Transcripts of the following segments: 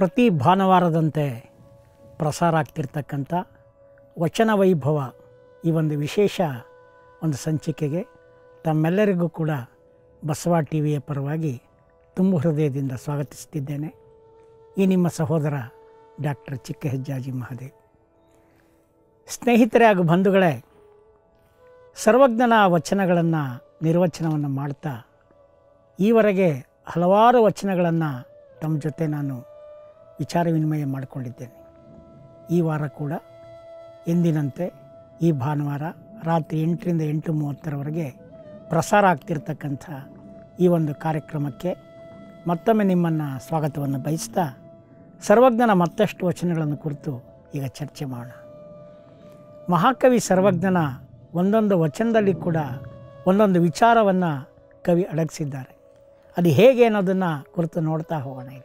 ಪ್ರತಿ ಭಾನುವಾರದಂತೆ ಪ್ರಸಾರ ಆಗ್ತಿರ್ತಕ್ಕಂಥ ವಚನ ವೈಭವ ಈ ಒಂದು ವಿಶೇಷ ಒಂದು ಸಂಚಿಕೆಗೆ ತಮ್ಮೆಲ್ಲರಿಗೂ ಕೂಡ ಬಸವ ಟಿ ವಿಯ ಪರವಾಗಿ ತುಂಬು ಹೃದಯದಿಂದ ಸ್ವಾಗತಿಸ್ತಿದ್ದೇನೆ ಈ ನಿಮ್ಮ ಸಹೋದರ ಡಾಕ್ಟರ್ ಚಿಕ್ಕ ಹೆಜ್ಜಾಜಿ ಮಹಾದೇವ್ ಸ್ನೇಹಿತರೆ ಹಾಗೂ ಬಂಧುಗಳೇ ಸರ್ವಜ್ಞನ ವಚನಗಳನ್ನು ನಿರ್ವಚನವನ್ನು ಮಾಡ್ತಾ ಈವರೆಗೆ ಹಲವಾರು ವಚನಗಳನ್ನು ತಮ್ಮ ಜೊತೆ ನಾನು ವಿಚಾರ ವಿನಿಮಯ ಮಾಡಿಕೊಂಡಿದ್ದೇನೆ ಈ ವಾರ ಕೂಡ ಎಂದಿನಂತೆ ಈ ಭಾನುವಾರ ರಾತ್ರಿ ಎಂಟರಿಂದ ಎಂಟು ಮೂವತ್ತರವರೆಗೆ ಪ್ರಸಾರ ಆಗ್ತಿರ್ತಕ್ಕಂಥ ಈ ಒಂದು ಕಾರ್ಯಕ್ರಮಕ್ಕೆ ಮತ್ತೊಮ್ಮೆ ನಿಮ್ಮನ್ನು ಸ್ವಾಗತವನ್ನು ಬಯಸ್ತಾ ಸರ್ವಜ್ಞನ ಮತ್ತಷ್ಟು ವಚನಗಳನ್ನು ಕುರಿತು ಈಗ ಚರ್ಚೆ ಮಾಡೋಣ ಮಹಾಕವಿ ಸರ್ವಜ್ಞನ ಒಂದೊಂದು ವಚನದಲ್ಲಿ ಕೂಡ ಒಂದೊಂದು ವಿಚಾರವನ್ನು ಕವಿ ಅಡಗಿಸಿದ್ದಾರೆ ಅದು ಹೇಗೆ ಅನ್ನೋದನ್ನು ಕುರಿತು ನೋಡ್ತಾ ಹೋಗೋಣ ಇಲ್ಲಿ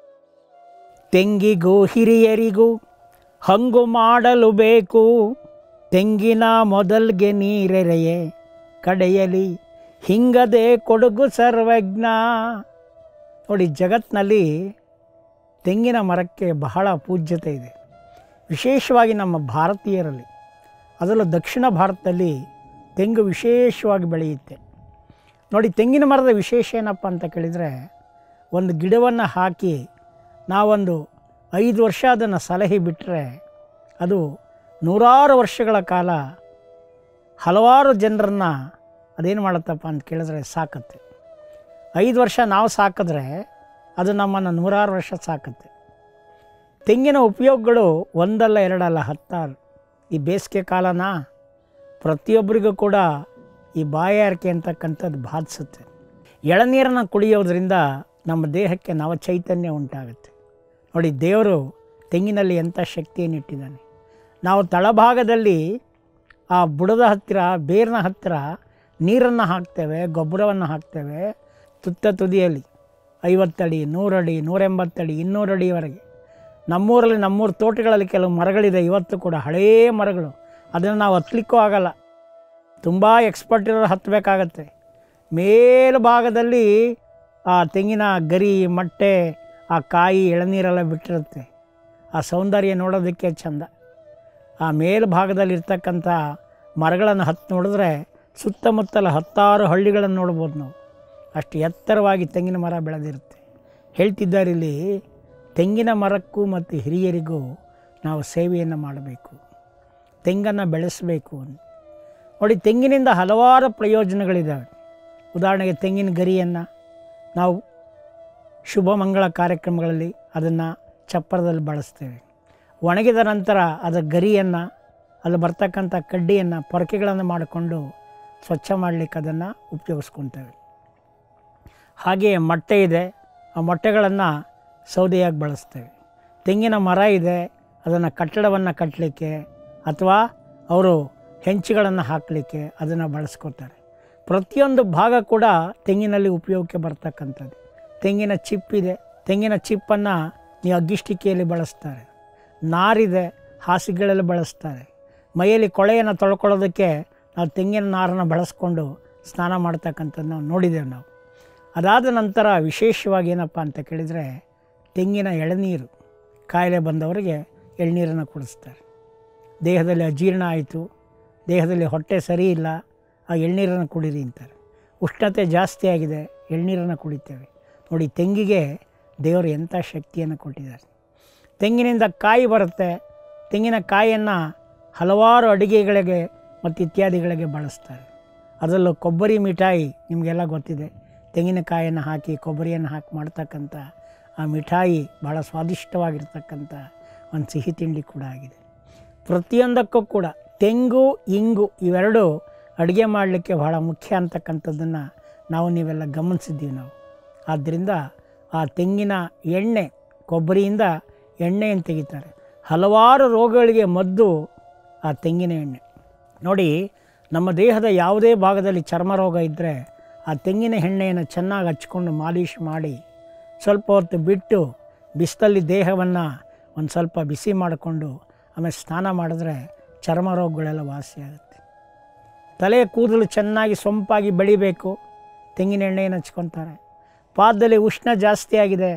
ತೆಂಗಿಗೂ ಹಿರಿಯರಿಗೂ ಹಂಗು ಮಾಡಲು ಬೇಕು ತೆಂಗಿನ ಮೊದಲ್ಗೆ ನೀರೆರೆಯೇ ಕಡೆಯಲಿ ಹಿಂಗದೆ ಕೊಡುಗು ಸರ್ವಜ್ಞ ನೋಡಿ ಜಗತ್ತಿನಲ್ಲಿ ತೆಂಗಿನ ಮರಕ್ಕೆ ಬಹಳ ಪೂಜ್ಯತೆ ಇದೆ ವಿಶೇಷವಾಗಿ ನಮ್ಮ ಭಾರತೀಯರಲ್ಲಿ ಅದರಲ್ಲೂ ದಕ್ಷಿಣ ಭಾರತದಲ್ಲಿ ತೆಂಗು ವಿಶೇಷವಾಗಿ ಬೆಳೆಯುತ್ತೆ ನೋಡಿ ತೆಂಗಿನ ಮರದ ವಿಶೇಷ ಏನಪ್ಪ ಅಂತ ಕೇಳಿದರೆ ಒಂದು ಗಿಡವನ್ನು ಹಾಕಿ ನಾವೊಂದು ಐದು ವರ್ಷ ಅದನ್ನು ಸಲಹೆ ಬಿಟ್ಟರೆ ಅದು ನೂರಾರು ವರ್ಷಗಳ ಕಾಲ ಹಲವಾರು ಜನರನ್ನು ಅದೇನು ಮಾಡುತ್ತಪ್ಪ ಅಂತ ಕೇಳಿದ್ರೆ ಸಾಕತ್ತೆ ಐದು ವರ್ಷ ನಾವು ಸಾಕಿದ್ರೆ ಅದು ನಮ್ಮನ್ನು ನೂರಾರು ವರ್ಷ ಸಾಕತ್ತೆ ತೆಂಗಿನ ಉಪಯೋಗಗಳು ಒಂದಲ್ಲ ಎರಡಲ್ಲ ಹತ್ತಾರು ಈ ಬೇಸಿಗೆ ಕಾಲನ ಪ್ರತಿಯೊಬ್ಬರಿಗೂ ಕೂಡ ಈ ಬಾಯಾರಿಕೆ ಅಂತಕ್ಕಂಥದ್ದು ಬಾಧಿಸುತ್ತೆ ಎಳನೀರನ್ನು ಕುಡಿಯೋದ್ರಿಂದ ನಮ್ಮ ದೇಹಕ್ಕೆ ನವ ಚೈತನ್ಯ ಉಂಟಾಗುತ್ತೆ ನೋಡಿ ದೇವರು ತೆಂಗಿನಲ್ಲಿ ಎಂಥ ಶಕ್ತಿಯನ್ನು ಇಟ್ಟಿದ್ದಾನೆ ನಾವು ತಳಭಾಗದಲ್ಲಿ ಆ ಬುಡದ ಹತ್ತಿರ ಬೇರಿನ ಹತ್ತಿರ ನೀರನ್ನು ಹಾಕ್ತೇವೆ ಗೊಬ್ಬರವನ್ನು ಹಾಕ್ತೇವೆ ತುತ್ತ ತುದಿಯಲ್ಲಿ ಐವತ್ತಡಿ ನೂರಡಿ ನೂರೆಂಬತ್ತಡಿ ಇನ್ನೂರು ಅಡಿಯವರೆಗೆ ನಮ್ಮೂರಲ್ಲಿ ನಮ್ಮೂರ ತೋಟಗಳಲ್ಲಿ ಕೆಲವು ಮರಗಳಿದೆ ಇವತ್ತು ಕೂಡ ಹಳೆಯ ಮರಗಳು ಅದನ್ನು ನಾವು ಹತ್ತಲಿಕ್ಕೂ ಆಗಲ್ಲ ತುಂಬ ಎಕ್ಸ್ಪರ್ಟ್ ಇರೋರು ಹತ್ತಬೇಕಾಗತ್ತೆ ಮೇಲು ಭಾಗದಲ್ಲಿ ಆ ತೆಂಗಿನ ಗರಿ ಮಟ್ಟೆ ಆ ಕಾಯಿ ಎಳನೀರೆಲ್ಲ ಬಿಟ್ಟಿರುತ್ತೆ ಆ ಸೌಂದರ್ಯ ನೋಡೋದಕ್ಕೆ ಚಂದ ಆ ಮೇಲ್ಭಾಗದಲ್ಲಿ ಇರ್ತಕ್ಕಂಥ ಮರಗಳನ್ನು ಹತ್ತು ನೋಡಿದ್ರೆ ಸುತ್ತಮುತ್ತಲ ಹತ್ತಾರು ಹಳ್ಳಿಗಳನ್ನು ನೋಡ್ಬೋದು ನಾವು ಅಷ್ಟು ಎತ್ತರವಾಗಿ ತೆಂಗಿನ ಮರ ಬೆಳೆದಿರುತ್ತೆ ಹೇಳ್ತಿದ್ದಾರೆ ಇಲ್ಲಿ ತೆಂಗಿನ ಮರಕ್ಕೂ ಮತ್ತು ಹಿರಿಯರಿಗೂ ನಾವು ಸೇವೆಯನ್ನು ಮಾಡಬೇಕು ತೆಂಗನ್ನು ಬೆಳೆಸಬೇಕು ನೋಡಿ ತೆಂಗಿನಿಂದ ಹಲವಾರು ಪ್ರಯೋಜನಗಳಿದ್ದಾವೆ ಉದಾಹರಣೆಗೆ ತೆಂಗಿನ ಗರಿಯನ್ನು ನಾವು ಶುಭ ಮಂಗಳ ಕಾರ್ಯಕ್ರಮಗಳಲ್ಲಿ ಅದನ್ನು ಚಪ್ಪರದಲ್ಲಿ ಬಳಸ್ತೇವೆ ಒಣಗಿದ ನಂತರ ಅದರ ಗರಿಯನ್ನು ಅಲ್ಲಿ ಬರ್ತಕ್ಕಂಥ ಕಡ್ಡಿಯನ್ನು ಪೊರಕೆಗಳನ್ನು ಮಾಡಿಕೊಂಡು ಸ್ವಚ್ಛ ಮಾಡಲಿಕ್ಕೆ ಅದನ್ನು ಉಪಯೋಗಿಸ್ಕೊತೇವೆ ಹಾಗೆಯೇ ಮೊಟ್ಟೆ ಇದೆ ಆ ಮೊಟ್ಟೆಗಳನ್ನು ಸೌದೆಯಾಗಿ ಬಳಸ್ತೇವೆ ತೆಂಗಿನ ಮರ ಇದೆ ಅದನ್ನು ಕಟ್ಟಡವನ್ನು ಕಟ್ಟಲಿಕ್ಕೆ ಅಥವಾ ಅವರು ಹೆಂಚುಗಳನ್ನು ಹಾಕಲಿಕ್ಕೆ ಅದನ್ನು ಬಳಸ್ಕೊತಾರೆ ಪ್ರತಿಯೊಂದು ಭಾಗ ಕೂಡ ತೆಂಗಿನಲ್ಲಿ ಉಪಯೋಗಕ್ಕೆ ಬರ್ತಕ್ಕಂಥದ್ದು ತೆಂಗಿನ ಚಿಪ್ಪಿದೆ ತೆಂಗಿನ ಚಿಪ್ಪನ್ನು ನೀವು ಅಗ್ಗಿಷ್ಟಿಕೆಯಲ್ಲಿ ಬಳಸ್ತಾರೆ ನಾರಿದೆ ಹಾಸಿಗೆಗಳಲ್ಲಿ ಬಳಸ್ತಾರೆ ಮೈಯಲ್ಲಿ ಕೊಳೆಯನ್ನು ತೊಳ್ಕೊಳ್ಳೋದಕ್ಕೆ ನಾವು ತೆಂಗಿನ ನಾರನ್ನು ಬಳಸ್ಕೊಂಡು ಸ್ನಾನ ಮಾಡ್ತಕ್ಕಂಥದ್ದು ನಾವು ನೋಡಿದ್ದೇವೆ ನಾವು ಅದಾದ ನಂತರ ವಿಶೇಷವಾಗಿ ಏನಪ್ಪ ಅಂತ ಕೇಳಿದರೆ ತೆಂಗಿನ ಎಳನೀರು ಕಾಯಿಲೆ ಬಂದವರಿಗೆ ಎಳ್ನೀರನ್ನು ಕುಡಿಸ್ತಾರೆ ದೇಹದಲ್ಲಿ ಅಜೀರ್ಣ ಆಯಿತು ದೇಹದಲ್ಲಿ ಹೊಟ್ಟೆ ಸರಿ ಇಲ್ಲ ಆ ಎಳ್ನೀರನ್ನು ಕುಡೀರಿ ಅಂತಾರೆ ಉಷ್ಣತೆ ಜಾಸ್ತಿ ಆಗಿದೆ ಎಳ್ನೀರನ್ನು ಕುಡಿತೇವೆ ನೋಡಿ ತೆಂಗಿಗೆ ದೇವರು ಎಂಥ ಶಕ್ತಿಯನ್ನು ಕೊಟ್ಟಿದ್ದಾರೆ ತೆಂಗಿನಿಂದ ಕಾಯಿ ಬರುತ್ತೆ ತೆಂಗಿನ ಕಾಯಿಯನ್ನು ಹಲವಾರು ಅಡುಗೆಗಳಿಗೆ ಮತ್ತು ಇತ್ಯಾದಿಗಳಿಗೆ ಬಳಸ್ತಾರೆ ಅದರಲ್ಲೂ ಕೊಬ್ಬರಿ ಮಿಠಾಯಿ ನಿಮಗೆಲ್ಲ ಗೊತ್ತಿದೆ ತೆಂಗಿನಕಾಯಿಯನ್ನು ಹಾಕಿ ಕೊಬ್ಬರಿಯನ್ನು ಹಾಕಿ ಮಾಡ್ತಕ್ಕಂಥ ಆ ಮಿಠಾಯಿ ಭಾಳ ಸ್ವಾದಿಷ್ಟವಾಗಿರ್ತಕ್ಕಂಥ ಒಂದು ಸಿಹಿ ತಿಂಡಿ ಕೂಡ ಆಗಿದೆ ಪ್ರತಿಯೊಂದಕ್ಕೂ ಕೂಡ ತೆಂಗು ಇಂಗು ಇವೆರಡು ಅಡುಗೆ ಮಾಡಲಿಕ್ಕೆ ಬಹಳ ಮುಖ್ಯ ಅಂತಕ್ಕಂಥದ್ದನ್ನು ನಾವು ನೀವೆಲ್ಲ ಗಮನಿಸಿದ್ದೀವಿ ನಾವು ಆದ್ದರಿಂದ ಆ ತೆಂಗಿನ ಎಣ್ಣೆ ಕೊಬ್ಬರಿಯಿಂದ ಎಣ್ಣೆಯನ್ನು ತೆಗಿತಾರೆ ಹಲವಾರು ರೋಗಗಳಿಗೆ ಮದ್ದು ಆ ತೆಂಗಿನ ಎಣ್ಣೆ ನೋಡಿ ನಮ್ಮ ದೇಹದ ಯಾವುದೇ ಭಾಗದಲ್ಲಿ ಚರ್ಮ ರೋಗ ಇದ್ದರೆ ಆ ತೆಂಗಿನ ಎಣ್ಣೆಯನ್ನು ಚೆನ್ನಾಗಿ ಹಚ್ಕೊಂಡು ಮಾಲೀಶ್ ಮಾಡಿ ಸ್ವಲ್ಪ ಹೊತ್ತು ಬಿಟ್ಟು ಬಿಸಿಲಲ್ಲಿ ದೇಹವನ್ನು ಒಂದು ಸ್ವಲ್ಪ ಬಿಸಿ ಮಾಡಿಕೊಂಡು ಆಮೇಲೆ ಸ್ನಾನ ಮಾಡಿದ್ರೆ ಚರ್ಮ ರೋಗಗಳೆಲ್ಲ ವಾಸಿಯಾಗುತ್ತೆ ತಲೆ ಕೂದಲು ಚೆನ್ನಾಗಿ ಸೊಂಪಾಗಿ ಬೆಳಿಬೇಕು ತೆಂಗಿನ ಎಣ್ಣೆಯನ್ನು ಹಚ್ಕೊತಾರೆ ಪಾದದಲ್ಲಿ ಉಷ್ಣ ಜಾಸ್ತಿ ಆಗಿದೆ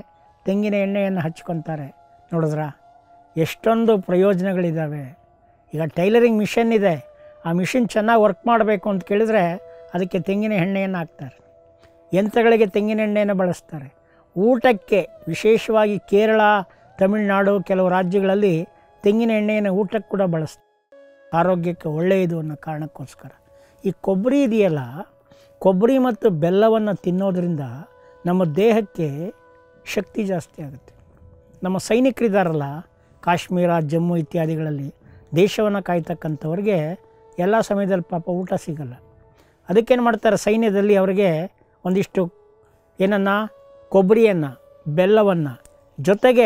ತೆಂಗಿನ ಎಣ್ಣೆಯನ್ನು ಹಚ್ಕೊತಾರೆ ನೋಡಿದ್ರಾ ಎಷ್ಟೊಂದು ಪ್ರಯೋಜನಗಳಿದ್ದಾವೆ ಈಗ ಟೈಲರಿಂಗ್ ಮಿಷನ್ ಇದೆ ಆ ಮಿಷಿನ್ ಚೆನ್ನಾಗಿ ವರ್ಕ್ ಮಾಡಬೇಕು ಅಂತ ಕೇಳಿದ್ರೆ ಅದಕ್ಕೆ ತೆಂಗಿನ ಎಣ್ಣೆಯನ್ನು ಹಾಕ್ತಾರೆ ಯಂತ್ರಗಳಿಗೆ ತೆಂಗಿನ ಎಣ್ಣೆಯನ್ನು ಬಳಸ್ತಾರೆ ಊಟಕ್ಕೆ ವಿಶೇಷವಾಗಿ ಕೇರಳ ತಮಿಳುನಾಡು ಕೆಲವು ರಾಜ್ಯಗಳಲ್ಲಿ ತೆಂಗಿನ ಎಣ್ಣೆಯನ್ನು ಊಟಕ್ಕೆ ಕೂಡ ಬಳಸ್ತಾರೆ ಆರೋಗ್ಯಕ್ಕೆ ಒಳ್ಳೆಯದು ಅನ್ನೋ ಕಾರಣಕ್ಕೋಸ್ಕರ ಈ ಕೊಬ್ಬರಿ ಇದೆಯಲ್ಲ ಕೊಬ್ಬರಿ ಮತ್ತು ಬೆಲ್ಲವನ್ನು ತಿನ್ನೋದ್ರಿಂದ ನಮ್ಮ ದೇಹಕ್ಕೆ ಶಕ್ತಿ ಜಾಸ್ತಿ ಆಗುತ್ತೆ ನಮ್ಮ ಸೈನಿಕರಿದ್ದಾರಲ್ಲ ಕಾಶ್ಮೀರ ಜಮ್ಮು ಇತ್ಯಾದಿಗಳಲ್ಲಿ ದೇಶವನ್ನು ಕಾಯ್ತಕ್ಕಂಥವ್ರಿಗೆ ಎಲ್ಲ ಸಮಯದಲ್ಲಿ ಪಾಪ ಊಟ ಸಿಗಲ್ಲ ಅದಕ್ಕೇನು ಮಾಡ್ತಾರೆ ಸೈನ್ಯದಲ್ಲಿ ಅವರಿಗೆ ಒಂದಿಷ್ಟು ಏನನ್ನು ಕೊಬ್ಬರಿಯನ್ನು ಬೆಲ್ಲವನ್ನು ಜೊತೆಗೆ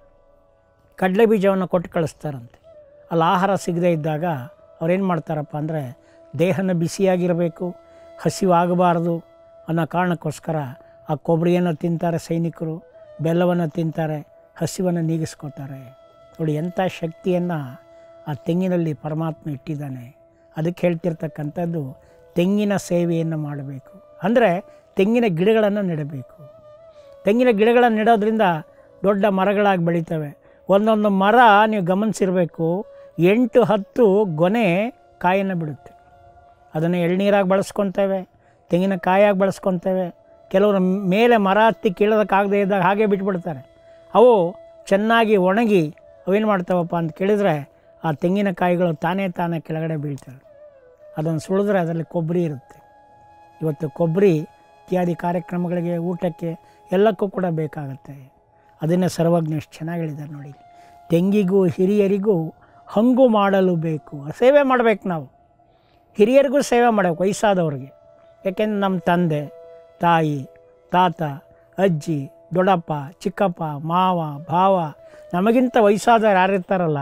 ಕಡಲೆ ಬೀಜವನ್ನು ಕೊಟ್ಟು ಕಳಿಸ್ತಾರಂತೆ ಅಲ್ಲಿ ಆಹಾರ ಸಿಗದೇ ಇದ್ದಾಗ ಅವ್ರೇನು ಮಾಡ್ತಾರಪ್ಪ ಅಂದರೆ ದೇಹನ ಬಿಸಿಯಾಗಿರಬೇಕು ಹಸಿವಾಗಬಾರ್ದು ಅನ್ನೋ ಕಾರಣಕ್ಕೋಸ್ಕರ ಆ ಕೊಬ್ಬರಿಯನ್ನು ತಿಂತಾರೆ ಸೈನಿಕರು ಬೆಲ್ಲವನ್ನು ತಿಂತಾರೆ ಹಸಿವನ್ನು ನೀಗಿಸ್ಕೋತಾರೆ ನೋಡಿ ಎಂಥ ಶಕ್ತಿಯನ್ನು ಆ ತೆಂಗಿನಲ್ಲಿ ಪರಮಾತ್ಮ ಇಟ್ಟಿದ್ದಾನೆ ಅದಕ್ಕೆ ಹೇಳ್ತಿರ್ತಕ್ಕಂಥದ್ದು ತೆಂಗಿನ ಸೇವೆಯನ್ನು ಮಾಡಬೇಕು ಅಂದರೆ ತೆಂಗಿನ ಗಿಡಗಳನ್ನು ನೆಡಬೇಕು ತೆಂಗಿನ ಗಿಡಗಳನ್ನು ನೆಡೋದ್ರಿಂದ ದೊಡ್ಡ ಮರಗಳಾಗಿ ಬೆಳೀತವೆ ಒಂದೊಂದು ಮರ ನೀವು ಗಮನಿಸಿರಬೇಕು ಎಂಟು ಹತ್ತು ಗೊನೆ ಕಾಯನ್ನು ಬಿಡುತ್ತೆ ಅದನ್ನು ಎಳ್ನೀರಾಗಿ ಬಳಸ್ಕೊತೇವೆ ತೆಂಗಿನಕಾಯಾಗಿ ಬಳಸ್ಕೊತೇವೆ ಕೆಲವರು ಮೇಲೆ ಮರ ಹತ್ತಿ ಕೀಳೋದಕ್ಕಾಗದೇ ಇದ್ದಾಗ ಹಾಗೆ ಬಿಟ್ಬಿಡ್ತಾರೆ ಅವು ಚೆನ್ನಾಗಿ ಒಣಗಿ ಅವೇನು ಮಾಡ್ತಾವಪ್ಪ ಅಂತ ಕೇಳಿದರೆ ಆ ತೆಂಗಿನಕಾಯಿಗಳು ತಾನೇ ತಾನೇ ಕೆಳಗಡೆ ಬೀಳ್ತವೆ ಅದನ್ನು ಸುಳಿದ್ರೆ ಅದರಲ್ಲಿ ಕೊಬ್ಬರಿ ಇರುತ್ತೆ ಇವತ್ತು ಕೊಬ್ಬರಿ ಇತ್ಯಾದಿ ಕಾರ್ಯಕ್ರಮಗಳಿಗೆ ಊಟಕ್ಕೆ ಎಲ್ಲಕ್ಕೂ ಕೂಡ ಬೇಕಾಗುತ್ತೆ ಅದನ್ನೇ ಸರ್ವಜ್ಞ ಎಷ್ಟು ಚೆನ್ನಾಗಿ ಹೇಳಿದ್ದಾರೆ ನೋಡಿ ತೆಂಗಿಗೂ ಹಿರಿಯರಿಗೂ ಹಂಗು ಮಾಡಲು ಬೇಕು ಸೇವೆ ಮಾಡಬೇಕು ನಾವು ಹಿರಿಯರಿಗೂ ಸೇವೆ ಮಾಡಬೇಕು ವಯಸ್ಸಾದವ್ರಿಗೆ ಯಾಕೆಂದ್ರೆ ನಮ್ಮ ತಂದೆ ತಾಯಿ ತಾತ ಅಜ್ಜಿ ದೊಡ್ಡಪ್ಪ ಚಿಕ್ಕಪ್ಪ ಮಾವ ಭಾವ ನಮಗಿಂತ ವಯಸ್ಸಾದವ್ರು ಯಾರಿರ್ತಾರಲ್ಲ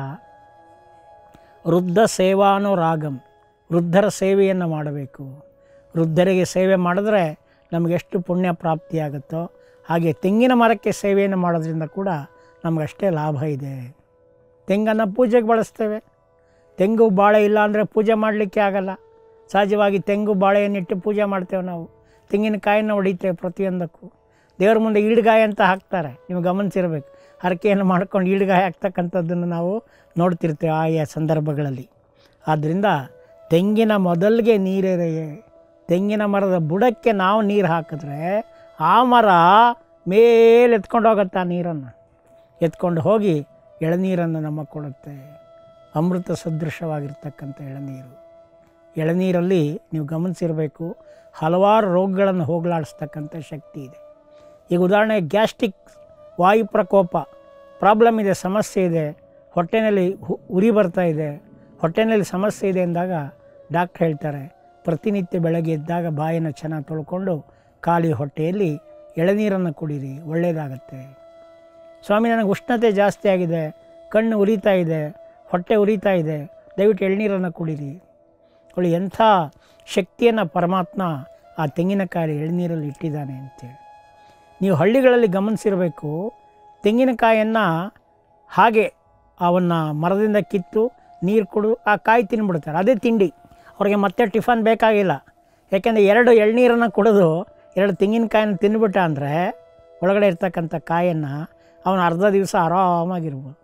ವೃದ್ಧ ಸೇವಾನೋ ರಾಗಂ ವೃದ್ಧರ ಸೇವೆಯನ್ನು ಮಾಡಬೇಕು ವೃದ್ಧರಿಗೆ ಸೇವೆ ಮಾಡಿದ್ರೆ ನಮಗೆಷ್ಟು ಪುಣ್ಯ ಪ್ರಾಪ್ತಿಯಾಗುತ್ತೋ ಹಾಗೆ ತೆಂಗಿನ ಮರಕ್ಕೆ ಸೇವೆಯನ್ನು ಮಾಡೋದ್ರಿಂದ ಕೂಡ ನಮಗಷ್ಟೇ ಲಾಭ ಇದೆ ತೆಂಗನ್ನು ಪೂಜೆಗೆ ಬಳಸ್ತೇವೆ ತೆಂಗು ಬಾಳೆ ಇಲ್ಲ ಅಂದರೆ ಪೂಜೆ ಮಾಡಲಿಕ್ಕೆ ಆಗಲ್ಲ ಸಹಜವಾಗಿ ತೆಂಗು ಬಾಳೆಯನ್ನಿಟ್ಟು ಪೂಜೆ ಮಾಡ್ತೇವೆ ನಾವು ತೆಂಗಿನಕಾಯನ್ನು ಹೊಡಿತೇವೆ ಪ್ರತಿಯೊಂದಕ್ಕೂ ದೇವ್ರ ಮುಂದೆ ಈಡ್ಗಾಯ ಅಂತ ಹಾಕ್ತಾರೆ ನೀವು ಗಮನಿಸಿರ್ಬೇಕು ಹರಕೆಯನ್ನು ಮಾಡ್ಕೊಂಡು ಈಡ್ಗಾಯ ಹಾಕ್ತಕ್ಕಂಥದ್ದನ್ನು ನಾವು ನೋಡ್ತಿರ್ತೇವೆ ಆಯಾ ಸಂದರ್ಭಗಳಲ್ಲಿ ಆದ್ದರಿಂದ ತೆಂಗಿನ ಮೊದಲಿಗೆ ನೀರೆರೆಯೇ ತೆಂಗಿನ ಮರದ ಬುಡಕ್ಕೆ ನಾವು ನೀರು ಹಾಕಿದ್ರೆ ಆ ಮರ ಮೇಲೆ ಎತ್ಕೊಂಡು ಹೋಗುತ್ತೆ ಆ ನೀರನ್ನು ಎತ್ಕೊಂಡು ಹೋಗಿ ಎಳನೀರನ್ನು ನಮಗೆ ಕೊಡುತ್ತೆ ಅಮೃತ ಸದೃಶವಾಗಿರ್ತಕ್ಕಂಥ ಎಳನೀರು ಎಳನೀರಲ್ಲಿ ನೀವು ಗಮನಿಸಿರಬೇಕು ಹಲವಾರು ರೋಗಗಳನ್ನು ಹೋಗಲಾಡಿಸ್ತಕ್ಕಂಥ ಶಕ್ತಿ ಇದೆ ಈಗ ಉದಾಹರಣೆ ಗ್ಯಾಸ್ಟ್ರಿಕ್ ವಾಯು ಪ್ರಕೋಪ ಪ್ರಾಬ್ಲಮ್ ಇದೆ ಸಮಸ್ಯೆ ಇದೆ ಹೊಟ್ಟೆನಲ್ಲಿ ಹು- ಉರಿ ಬರ್ತಾ ಇದೆ ಹೊಟ್ಟೆನಲ್ಲಿ ಸಮಸ್ಯೆ ಇದೆ ಅಂದಾಗ ಡಾಕ್ಟ್ರ್ ಹೇಳ್ತಾರೆ ಪ್ರತಿನಿತ್ಯ ಬೆಳಗ್ಗೆ ಎದ್ದಾಗ ಬಾಯನ್ನು ಚೆನ್ನಾಗಿ ತೊಳ್ಕೊಂಡು ಖಾಲಿ ಹೊಟ್ಟೆಯಲ್ಲಿ ಎಳನೀರನ್ನು ಕುಡೀರಿ ಒಳ್ಳೆಯದಾಗತ್ತೆ ಸ್ವಾಮಿ ನನಗೆ ಉಷ್ಣತೆ ಜಾಸ್ತಿ ಆಗಿದೆ ಕಣ್ಣು ಉರಿತಾ ಇದೆ ಹೊಟ್ಟೆ ಉರಿತಾ ಇದೆ ದಯವಿಟ್ಟು ಎಳ್ನೀರನ್ನು ಕುಡೀರಿ ಅವಳು ಎಂಥ ಶಕ್ತಿಯನ್ನು ಪರಮಾತ್ಮ ಆ ತೆಂಗಿನಕಾಯಿ ಎಳ್ನೀರಲ್ಲಿ ಇಟ್ಟಿದ್ದಾನೆ ಅಂತೇಳಿ ನೀವು ಹಳ್ಳಿಗಳಲ್ಲಿ ಗಮನಿಸಿರಬೇಕು ತೆಂಗಿನಕಾಯನ್ನು ಹಾಗೆ ಅವನ್ನು ಮರದಿಂದ ಕಿತ್ತು ನೀರು ಕುಡು ಆ ಕಾಯಿ ತಿನ್ಬಿಡ್ತಾರೆ ಅದೇ ತಿಂಡಿ ಅವ್ರಿಗೆ ಮತ್ತೆ ಟಿಫನ್ ಬೇಕಾಗಿಲ್ಲ ಯಾಕೆಂದರೆ ಎರಡು ಎಳ್ನೀರನ್ನು ಕುಡಿದು ಎರಡು ತೆಂಗಿನಕಾಯನ್ನು ತಿಂದ್ಬಿಟ್ಟ ಅಂದರೆ ಒಳಗಡೆ ಇರ್ತಕ್ಕಂಥ ಕಾಯನ್ನು ಅವನು ಅರ್ಧ ದಿವಸ ಆರಾಮಾಗಿರ್ಬೋದು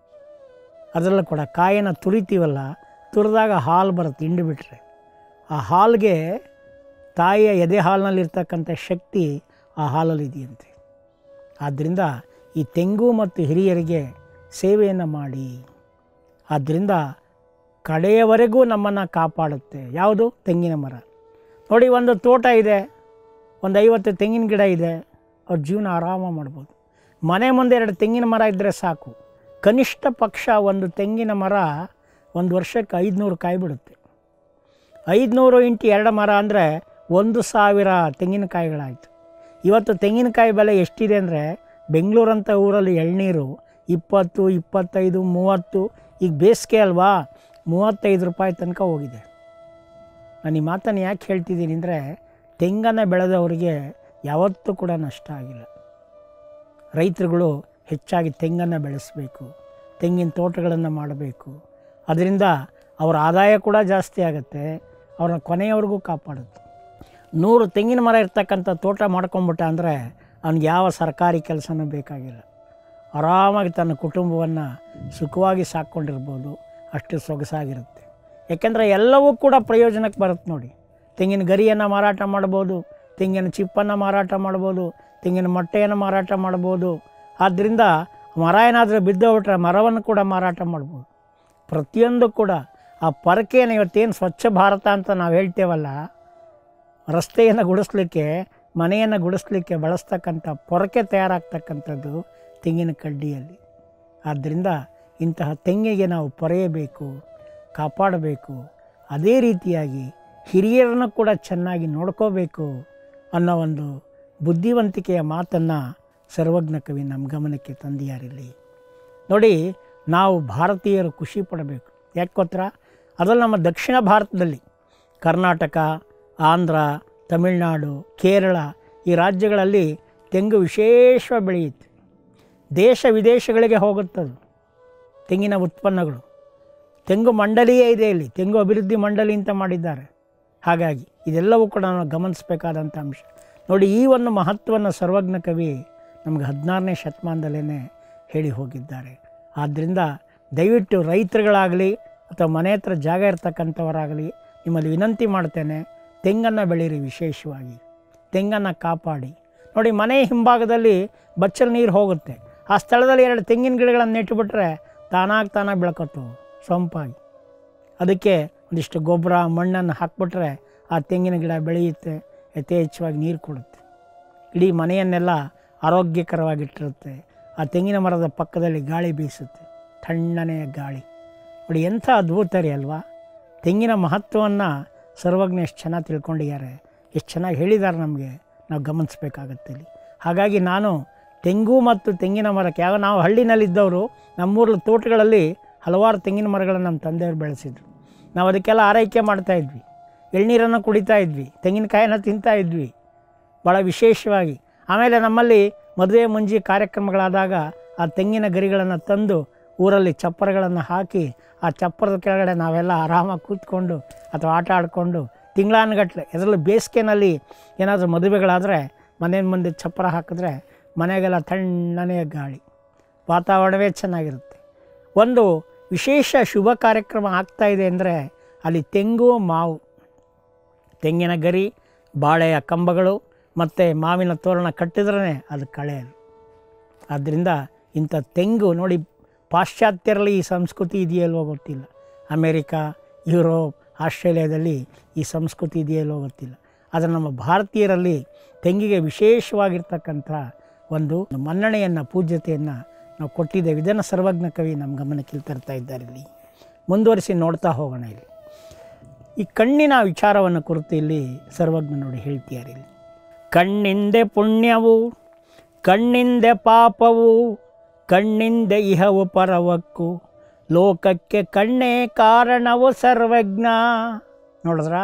ಅದರಲ್ಲೂ ಕೂಡ ಕಾಯನ್ನು ತುರಿತೀವಲ್ಲ ತುರಿದಾಗ ಹಾಲು ಬರುತ್ತೆ ಹಿಂಡು ಬಿಟ್ಟರೆ ಆ ಹಾಲಿಗೆ ತಾಯಿಯ ಎದೆ ಹಾಲಿನಲ್ಲಿರ್ತಕ್ಕಂಥ ಶಕ್ತಿ ಆ ಹಾಲಲ್ಲಿ ಇದೆಯಂತೆ ಆದ್ದರಿಂದ ಈ ತೆಂಗು ಮತ್ತು ಹಿರಿಯರಿಗೆ ಸೇವೆಯನ್ನು ಮಾಡಿ ಆದ್ದರಿಂದ ಕಡೆಯವರೆಗೂ ನಮ್ಮನ್ನು ಕಾಪಾಡುತ್ತೆ ಯಾವುದು ತೆಂಗಿನ ಮರ ನೋಡಿ ಒಂದು ತೋಟ ಇದೆ ಒಂದು ಐವತ್ತು ತೆಂಗಿನ ಗಿಡ ಇದೆ ಅವ್ರ ಜೀವನ ಆರಾಮ ಮಾಡ್ಬೋದು ಮನೆ ಮುಂದೆ ಎರಡು ತೆಂಗಿನ ಮರ ಇದ್ದರೆ ಸಾಕು ಕನಿಷ್ಠ ಪಕ್ಷ ಒಂದು ತೆಂಗಿನ ಮರ ಒಂದು ವರ್ಷಕ್ಕೆ ಐದುನೂರು ಕಾಯಿ ಬಿಡುತ್ತೆ ಐದುನೂರು ಇಂಟು ಎರಡು ಮರ ಅಂದರೆ ಒಂದು ಸಾವಿರ ತೆಂಗಿನಕಾಯಿಗಳಾಯಿತು ಇವತ್ತು ತೆಂಗಿನಕಾಯಿ ಬೆಲೆ ಎಷ್ಟಿದೆ ಅಂದರೆ ಬೆಂಗಳೂರಂಥ ಊರಲ್ಲಿ ಎಳ್ನೀರು ಇಪ್ಪತ್ತು ಇಪ್ಪತ್ತೈದು ಮೂವತ್ತು ಈಗ ಬೇಸಿಗೆ ಅಲ್ವಾ ಮೂವತ್ತೈದು ರೂಪಾಯಿ ತನಕ ಹೋಗಿದೆ ನಾನು ಈ ಮಾತನ್ನು ಯಾಕೆ ಹೇಳ್ತಿದ್ದೀನಿ ಅಂದರೆ ತೆಂಗನ್ನು ಬೆಳೆದವರಿಗೆ ಯಾವತ್ತೂ ಕೂಡ ನಷ್ಟ ಆಗಿಲ್ಲ ರೈತರುಗಳು ಹೆಚ್ಚಾಗಿ ತೆಂಗನ್ನು ಬೆಳೆಸಬೇಕು ತೆಂಗಿನ ತೋಟಗಳನ್ನು ಮಾಡಬೇಕು ಅದರಿಂದ ಅವರ ಆದಾಯ ಕೂಡ ಜಾಸ್ತಿ ಆಗುತ್ತೆ ಅವ್ರನ್ನ ಕೊನೆಯವರೆಗೂ ಕಾಪಾಡುತ್ತೆ ನೂರು ತೆಂಗಿನ ಮರ ಇರ್ತಕ್ಕಂಥ ತೋಟ ಮಾಡ್ಕೊಂಬಿಟ್ಟ ಅಂದರೆ ಅವ್ನಿಗೆ ಯಾವ ಸರ್ಕಾರಿ ಕೆಲಸನೂ ಬೇಕಾಗಿಲ್ಲ ಆರಾಮಾಗಿ ತನ್ನ ಕುಟುಂಬವನ್ನು ಸುಖವಾಗಿ ಸಾಕ್ಕೊಂಡಿರ್ಬೋದು ಅಷ್ಟು ಸೊಗಸಾಗಿರುತ್ತೆ ಯಾಕೆಂದರೆ ಎಲ್ಲವೂ ಕೂಡ ಪ್ರಯೋಜನಕ್ಕೆ ಬರುತ್ತೆ ನೋಡಿ ತೆಂಗಿನ ಗರಿಯನ್ನು ಮಾರಾಟ ಮಾಡ್ಬೋದು ತೆಂಗಿನ ಚಿಪ್ಪನ್ನು ಮಾರಾಟ ಮಾಡ್ಬೋದು ತೆಂಗಿನ ಮೊಟ್ಟೆಯನ್ನು ಮಾರಾಟ ಮಾಡ್ಬೋದು ಆದ್ದರಿಂದ ಮರ ಏನಾದರೂ ಬಿದ್ದೋಗ್ಬಿಟ್ರೆ ಮರವನ್ನು ಕೂಡ ಮಾರಾಟ ಮಾಡ್ಬೋದು ಪ್ರತಿಯೊಂದು ಕೂಡ ಆ ಪರಕೆಯನ್ನು ಇವತ್ತೇನು ಸ್ವಚ್ಛ ಭಾರತ ಅಂತ ನಾವು ಹೇಳ್ತೇವಲ್ಲ ರಸ್ತೆಯನ್ನು ಗುಡಿಸ್ಲಿಕ್ಕೆ ಮನೆಯನ್ನು ಗುಡಿಸ್ಲಿಕ್ಕೆ ಬಳಸ್ತಕ್ಕಂಥ ಪೊರಕೆ ತಯಾರಾಗ್ತಕ್ಕಂಥದ್ದು ತೆಂಗಿನ ಕಡ್ಡಿಯಲ್ಲಿ ಆದ್ದರಿಂದ ಇಂತಹ ತೆಂಗಿಗೆ ನಾವು ಪೊರೆಯಬೇಕು ಕಾಪಾಡಬೇಕು ಅದೇ ರೀತಿಯಾಗಿ ಹಿರಿಯರನ್ನು ಕೂಡ ಚೆನ್ನಾಗಿ ನೋಡ್ಕೋಬೇಕು ಅನ್ನೋ ಒಂದು ಬುದ್ಧಿವಂತಿಕೆಯ ಮಾತನ್ನು ಸರ್ವಜ್ಞ ಕವಿ ನಮ್ಮ ಗಮನಕ್ಕೆ ತಂದಿಯಾರಿಲ್ಲಿ ನೋಡಿ ನಾವು ಭಾರತೀಯರು ಖುಷಿ ಪಡಬೇಕು ಯಾಕೆ ಗೊತ್ತಾ ಅದರಲ್ಲಿ ನಮ್ಮ ದಕ್ಷಿಣ ಭಾರತದಲ್ಲಿ ಕರ್ನಾಟಕ ಆಂಧ್ರ ತಮಿಳುನಾಡು ಕೇರಳ ಈ ರಾಜ್ಯಗಳಲ್ಲಿ ತೆಂಗು ವಿಶೇಷ ಬೆಳೆಯುತ್ತೆ ದೇಶ ವಿದೇಶಗಳಿಗೆ ಹೋಗುತ್ತದು ತೆಂಗಿನ ಉತ್ಪನ್ನಗಳು ತೆಂಗು ಮಂಡಳಿಯೇ ಇದೆ ಇಲ್ಲಿ ತೆಂಗು ಅಭಿವೃದ್ಧಿ ಮಂಡಳಿ ಅಂತ ಮಾಡಿದ್ದಾರೆ ಹಾಗಾಗಿ ಇದೆಲ್ಲವೂ ಕೂಡ ನಾವು ಗಮನಿಸಬೇಕಾದಂಥ ಅಂಶ ನೋಡಿ ಈ ಒಂದು ಮಹತ್ವವನ್ನು ಸರ್ವಜ್ಞ ಕವಿ ನಮಗೆ ಹದಿನಾರನೇ ಶತಮಾನದಲ್ಲೇ ಹೇಳಿ ಹೋಗಿದ್ದಾರೆ ಆದ್ದರಿಂದ ದಯವಿಟ್ಟು ರೈತರುಗಳಾಗಲಿ ಅಥವಾ ಮನೆ ಹತ್ರ ಜಾಗ ಇರ್ತಕ್ಕಂಥವರಾಗಲಿ ನಿಮ್ಮಲ್ಲಿ ವಿನಂತಿ ಮಾಡ್ತೇನೆ ತೆಂಗನ್ನು ಬೆಳೀರಿ ವಿಶೇಷವಾಗಿ ತೆಂಗನ್ನು ಕಾಪಾಡಿ ನೋಡಿ ಮನೆ ಹಿಂಭಾಗದಲ್ಲಿ ಬಚ್ಚಲು ನೀರು ಹೋಗುತ್ತೆ ಆ ಸ್ಥಳದಲ್ಲಿ ಎರಡು ತೆಂಗಿನ ಗಿಡಗಳನ್ನು ನೆಟ್ಟುಬಿಟ್ರೆ ತಾನಾಗಿ ತಾನಾಗಿ ಬೆಳ್ಕೊತವು ಸೊಂಪಾಗಿ ಅದಕ್ಕೆ ಒಂದಿಷ್ಟು ಗೊಬ್ಬರ ಮಣ್ಣನ್ನು ಹಾಕ್ಬಿಟ್ರೆ ಆ ತೆಂಗಿನ ಗಿಡ ಬೆಳೆಯುತ್ತೆ ಯಥೇಚ್ಛವಾಗಿ ನೀರು ಕೊಡುತ್ತೆ ಇಡೀ ಮನೆಯನ್ನೆಲ್ಲ ಆರೋಗ್ಯಕರವಾಗಿಟ್ಟಿರುತ್ತೆ ಆ ತೆಂಗಿನ ಮರದ ಪಕ್ಕದಲ್ಲಿ ಗಾಳಿ ಬೀಸುತ್ತೆ ತಣ್ಣನೆಯ ಗಾಳಿ ನೋಡಿ ಎಂಥ ಅದ್ಭುತ ರೀ ಅಲ್ವಾ ತೆಂಗಿನ ಮಹತ್ವವನ್ನು ಸರ್ವಜ್ಞ ಎಷ್ಟು ಚೆನ್ನಾಗಿ ತಿಳ್ಕೊಂಡಿದ್ದಾರೆ ಎಷ್ಟು ಚೆನ್ನಾಗಿ ಹೇಳಿದ್ದಾರೆ ನಮಗೆ ನಾವು ಗಮನಿಸ್ಬೇಕಾಗತ್ತೆ ಇಲ್ಲಿ ಹಾಗಾಗಿ ನಾನು ತೆಂಗು ಮತ್ತು ತೆಂಗಿನ ಮರಕ್ಕೆ ಯಾವ ನಾವು ಹಳ್ಳಿನಲ್ಲಿದ್ದವರು ನಮ್ಮೂರ ತೋಟಗಳಲ್ಲಿ ಹಲವಾರು ತೆಂಗಿನ ಮರಗಳನ್ನು ನಮ್ಮ ತಂದೆಯವರು ಬೆಳೆಸಿದ್ರು ನಾವು ಅದಕ್ಕೆಲ್ಲ ಆರೈಕೆ ಮಾಡ್ತಾಯಿದ್ವಿ ಎಳ್ನೀರನ್ನು ಕುಡಿತಾ ಇದ್ವಿ ತೆಂಗಿನಕಾಯಿನ ತಿಂತಾ ಇದ್ವಿ ಭಾಳ ವಿಶೇಷವಾಗಿ ಆಮೇಲೆ ನಮ್ಮಲ್ಲಿ ಮದುವೆ ಮುಂಜಿ ಕಾರ್ಯಕ್ರಮಗಳಾದಾಗ ಆ ತೆಂಗಿನ ಗರಿಗಳನ್ನು ತಂದು ಊರಲ್ಲಿ ಚಪ್ಪರಗಳನ್ನು ಹಾಕಿ ಆ ಚಪ್ಪರದ ಕೆಳಗಡೆ ನಾವೆಲ್ಲ ಆರಾಮಾಗಿ ಕೂತ್ಕೊಂಡು ಅಥವಾ ಆಟ ಆಡಿಕೊಂಡು ತಿಂಗಳಾನುಗಟ್ಲೆ ಅದರಲ್ಲೂ ಬೇಸಿಗೆನಲ್ಲಿ ಏನಾದರೂ ಮದುವೆಗಳಾದರೆ ಮನೆ ಮುಂದೆ ಚಪ್ಪರ ಹಾಕಿದ್ರೆ ಮನೆಗೆಲ್ಲ ತಣ್ಣನೆಯ ಗಾಳಿ ವಾತಾವರಣವೇ ಚೆನ್ನಾಗಿರುತ್ತೆ ಒಂದು ವಿಶೇಷ ಶುಭ ಕಾರ್ಯಕ್ರಮ ಆಗ್ತಾ ಇದೆ ಅಂದರೆ ಅಲ್ಲಿ ತೆಂಗು ಮಾವು ತೆಂಗಿನ ಗರಿ ಬಾಳೆಯ ಕಂಬಗಳು ಮತ್ತು ಮಾವಿನ ತೋರಣ ಕಟ್ಟಿದ್ರೇ ಅದು ಕಳೆಯಲು ಆದ್ದರಿಂದ ಇಂಥ ತೆಂಗು ನೋಡಿ ಪಾಶ್ಚಾತ್ಯರಲ್ಲಿ ಈ ಸಂಸ್ಕೃತಿ ಇದೆಯಲ್ವೋ ಗೊತ್ತಿಲ್ಲ ಅಮೇರಿಕಾ ಯುರೋಪ್ ಆಸ್ಟ್ರೇಲಿಯಾದಲ್ಲಿ ಈ ಸಂಸ್ಕೃತಿ ಇದೆಯಲ್ವೋ ಗೊತ್ತಿಲ್ಲ ಆದರೆ ನಮ್ಮ ಭಾರತೀಯರಲ್ಲಿ ತೆಂಗಿಗೆ ವಿಶೇಷವಾಗಿರ್ತಕ್ಕಂಥ ಒಂದು ಮನ್ನಣೆಯನ್ನು ಪೂಜ್ಯತೆಯನ್ನು ನಾವು ಕೊಟ್ಟಿದ್ದೇವೆ ಇದನ್ನು ಸರ್ವಜ್ಞ ಕವಿ ನಮ್ಮ ಗಮನಕ್ಕೆ ಇಲ್ಲಿ ತರ್ತಾ ಇದ್ದಾರೆ ಇಲ್ಲಿ ಮುಂದುವರಿಸಿ ನೋಡ್ತಾ ಹೋಗೋಣ ಇಲ್ಲಿ ಈ ಕಣ್ಣಿನ ವಿಚಾರವನ್ನು ಕುರಿತು ಇಲ್ಲಿ ಸರ್ವಜ್ಞ ನೋಡಿ ಹೇಳ್ತಿದ್ದಾರೆ ಇಲ್ಲಿ ಕಣ್ಣಿಂದೆ ಪುಣ್ಯವು ಕಣ್ಣಿಂದೆ ಪಾಪವು ಕಣ್ಣಿಂದೆ ಇಹವು ಪರವಕ್ಕು ಲೋಕಕ್ಕೆ ಕಣ್ಣೇ ಕಾರಣವು ಸರ್ವಜ್ಞ ನೋಡಿದ್ರಾ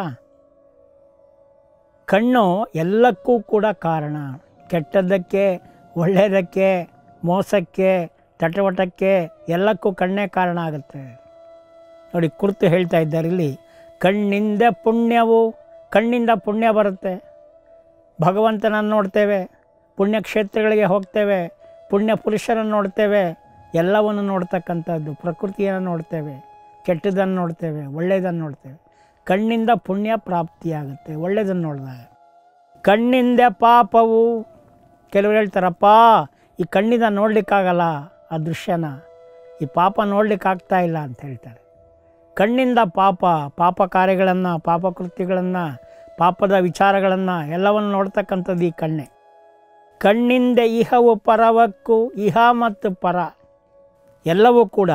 ಕಣ್ಣು ಎಲ್ಲಕ್ಕೂ ಕೂಡ ಕಾರಣ ಕೆಟ್ಟದ್ದಕ್ಕೆ ಒಳ್ಳೆಯದಕ್ಕೆ ಮೋಸಕ್ಕೆ ತಟವಟಕ್ಕೆ ಎಲ್ಲಕ್ಕೂ ಕಣ್ಣೇ ಕಾರಣ ಆಗುತ್ತೆ ನೋಡಿ ಕುರಿತು ಹೇಳ್ತಾ ಇದ್ದಾರೆ ಇಲ್ಲಿ ಕಣ್ಣಿಂದ ಪುಣ್ಯವು ಕಣ್ಣಿಂದ ಪುಣ್ಯ ಬರುತ್ತೆ ಭಗವಂತನನ್ನು ನೋಡ್ತೇವೆ ಪುಣ್ಯಕ್ಷೇತ್ರಗಳಿಗೆ ಹೋಗ್ತೇವೆ ಪುಣ್ಯ ಪುರುಷರನ್ನು ನೋಡ್ತೇವೆ ಎಲ್ಲವನ್ನು ನೋಡ್ತಕ್ಕಂಥದ್ದು ಪ್ರಕೃತಿಯನ್ನು ನೋಡ್ತೇವೆ ಕೆಟ್ಟದನ್ನು ನೋಡ್ತೇವೆ ಒಳ್ಳೆಯದನ್ನು ನೋಡ್ತೇವೆ ಕಣ್ಣಿಂದ ಪುಣ್ಯ ಪ್ರಾಪ್ತಿಯಾಗುತ್ತೆ ಒಳ್ಳೆಯದನ್ನು ನೋಡಿದಾಗ ಕಣ್ಣಿಂದ ಪಾಪವು ಕೆಲವರು ಹೇಳ್ತಾರಪ್ಪ ಈ ಕಣ್ಣಿಂದ ನೋಡಲಿಕ್ಕಾಗಲ್ಲ ಆ ದೃಶ್ಯನ ಈ ಪಾಪ ನೋಡಲಿಕ್ಕಾಗ್ತಾ ಇಲ್ಲ ಅಂತ ಹೇಳ್ತಾರೆ ಕಣ್ಣಿಂದ ಪಾಪ ಪಾಪ ಕಾರ್ಯಗಳನ್ನು ಪಾಪಕೃತ್ಯಗಳನ್ನು ಪಾಪದ ವಿಚಾರಗಳನ್ನು ಎಲ್ಲವನ್ನು ನೋಡ್ತಕ್ಕಂಥದ್ದು ಈ ಕಣ್ಣೆ ಕಣ್ಣಿಂದ ಇಹವು ಪರವಕ್ಕೂ ಇಹ ಮತ್ತು ಪರ ಎಲ್ಲವೂ ಕೂಡ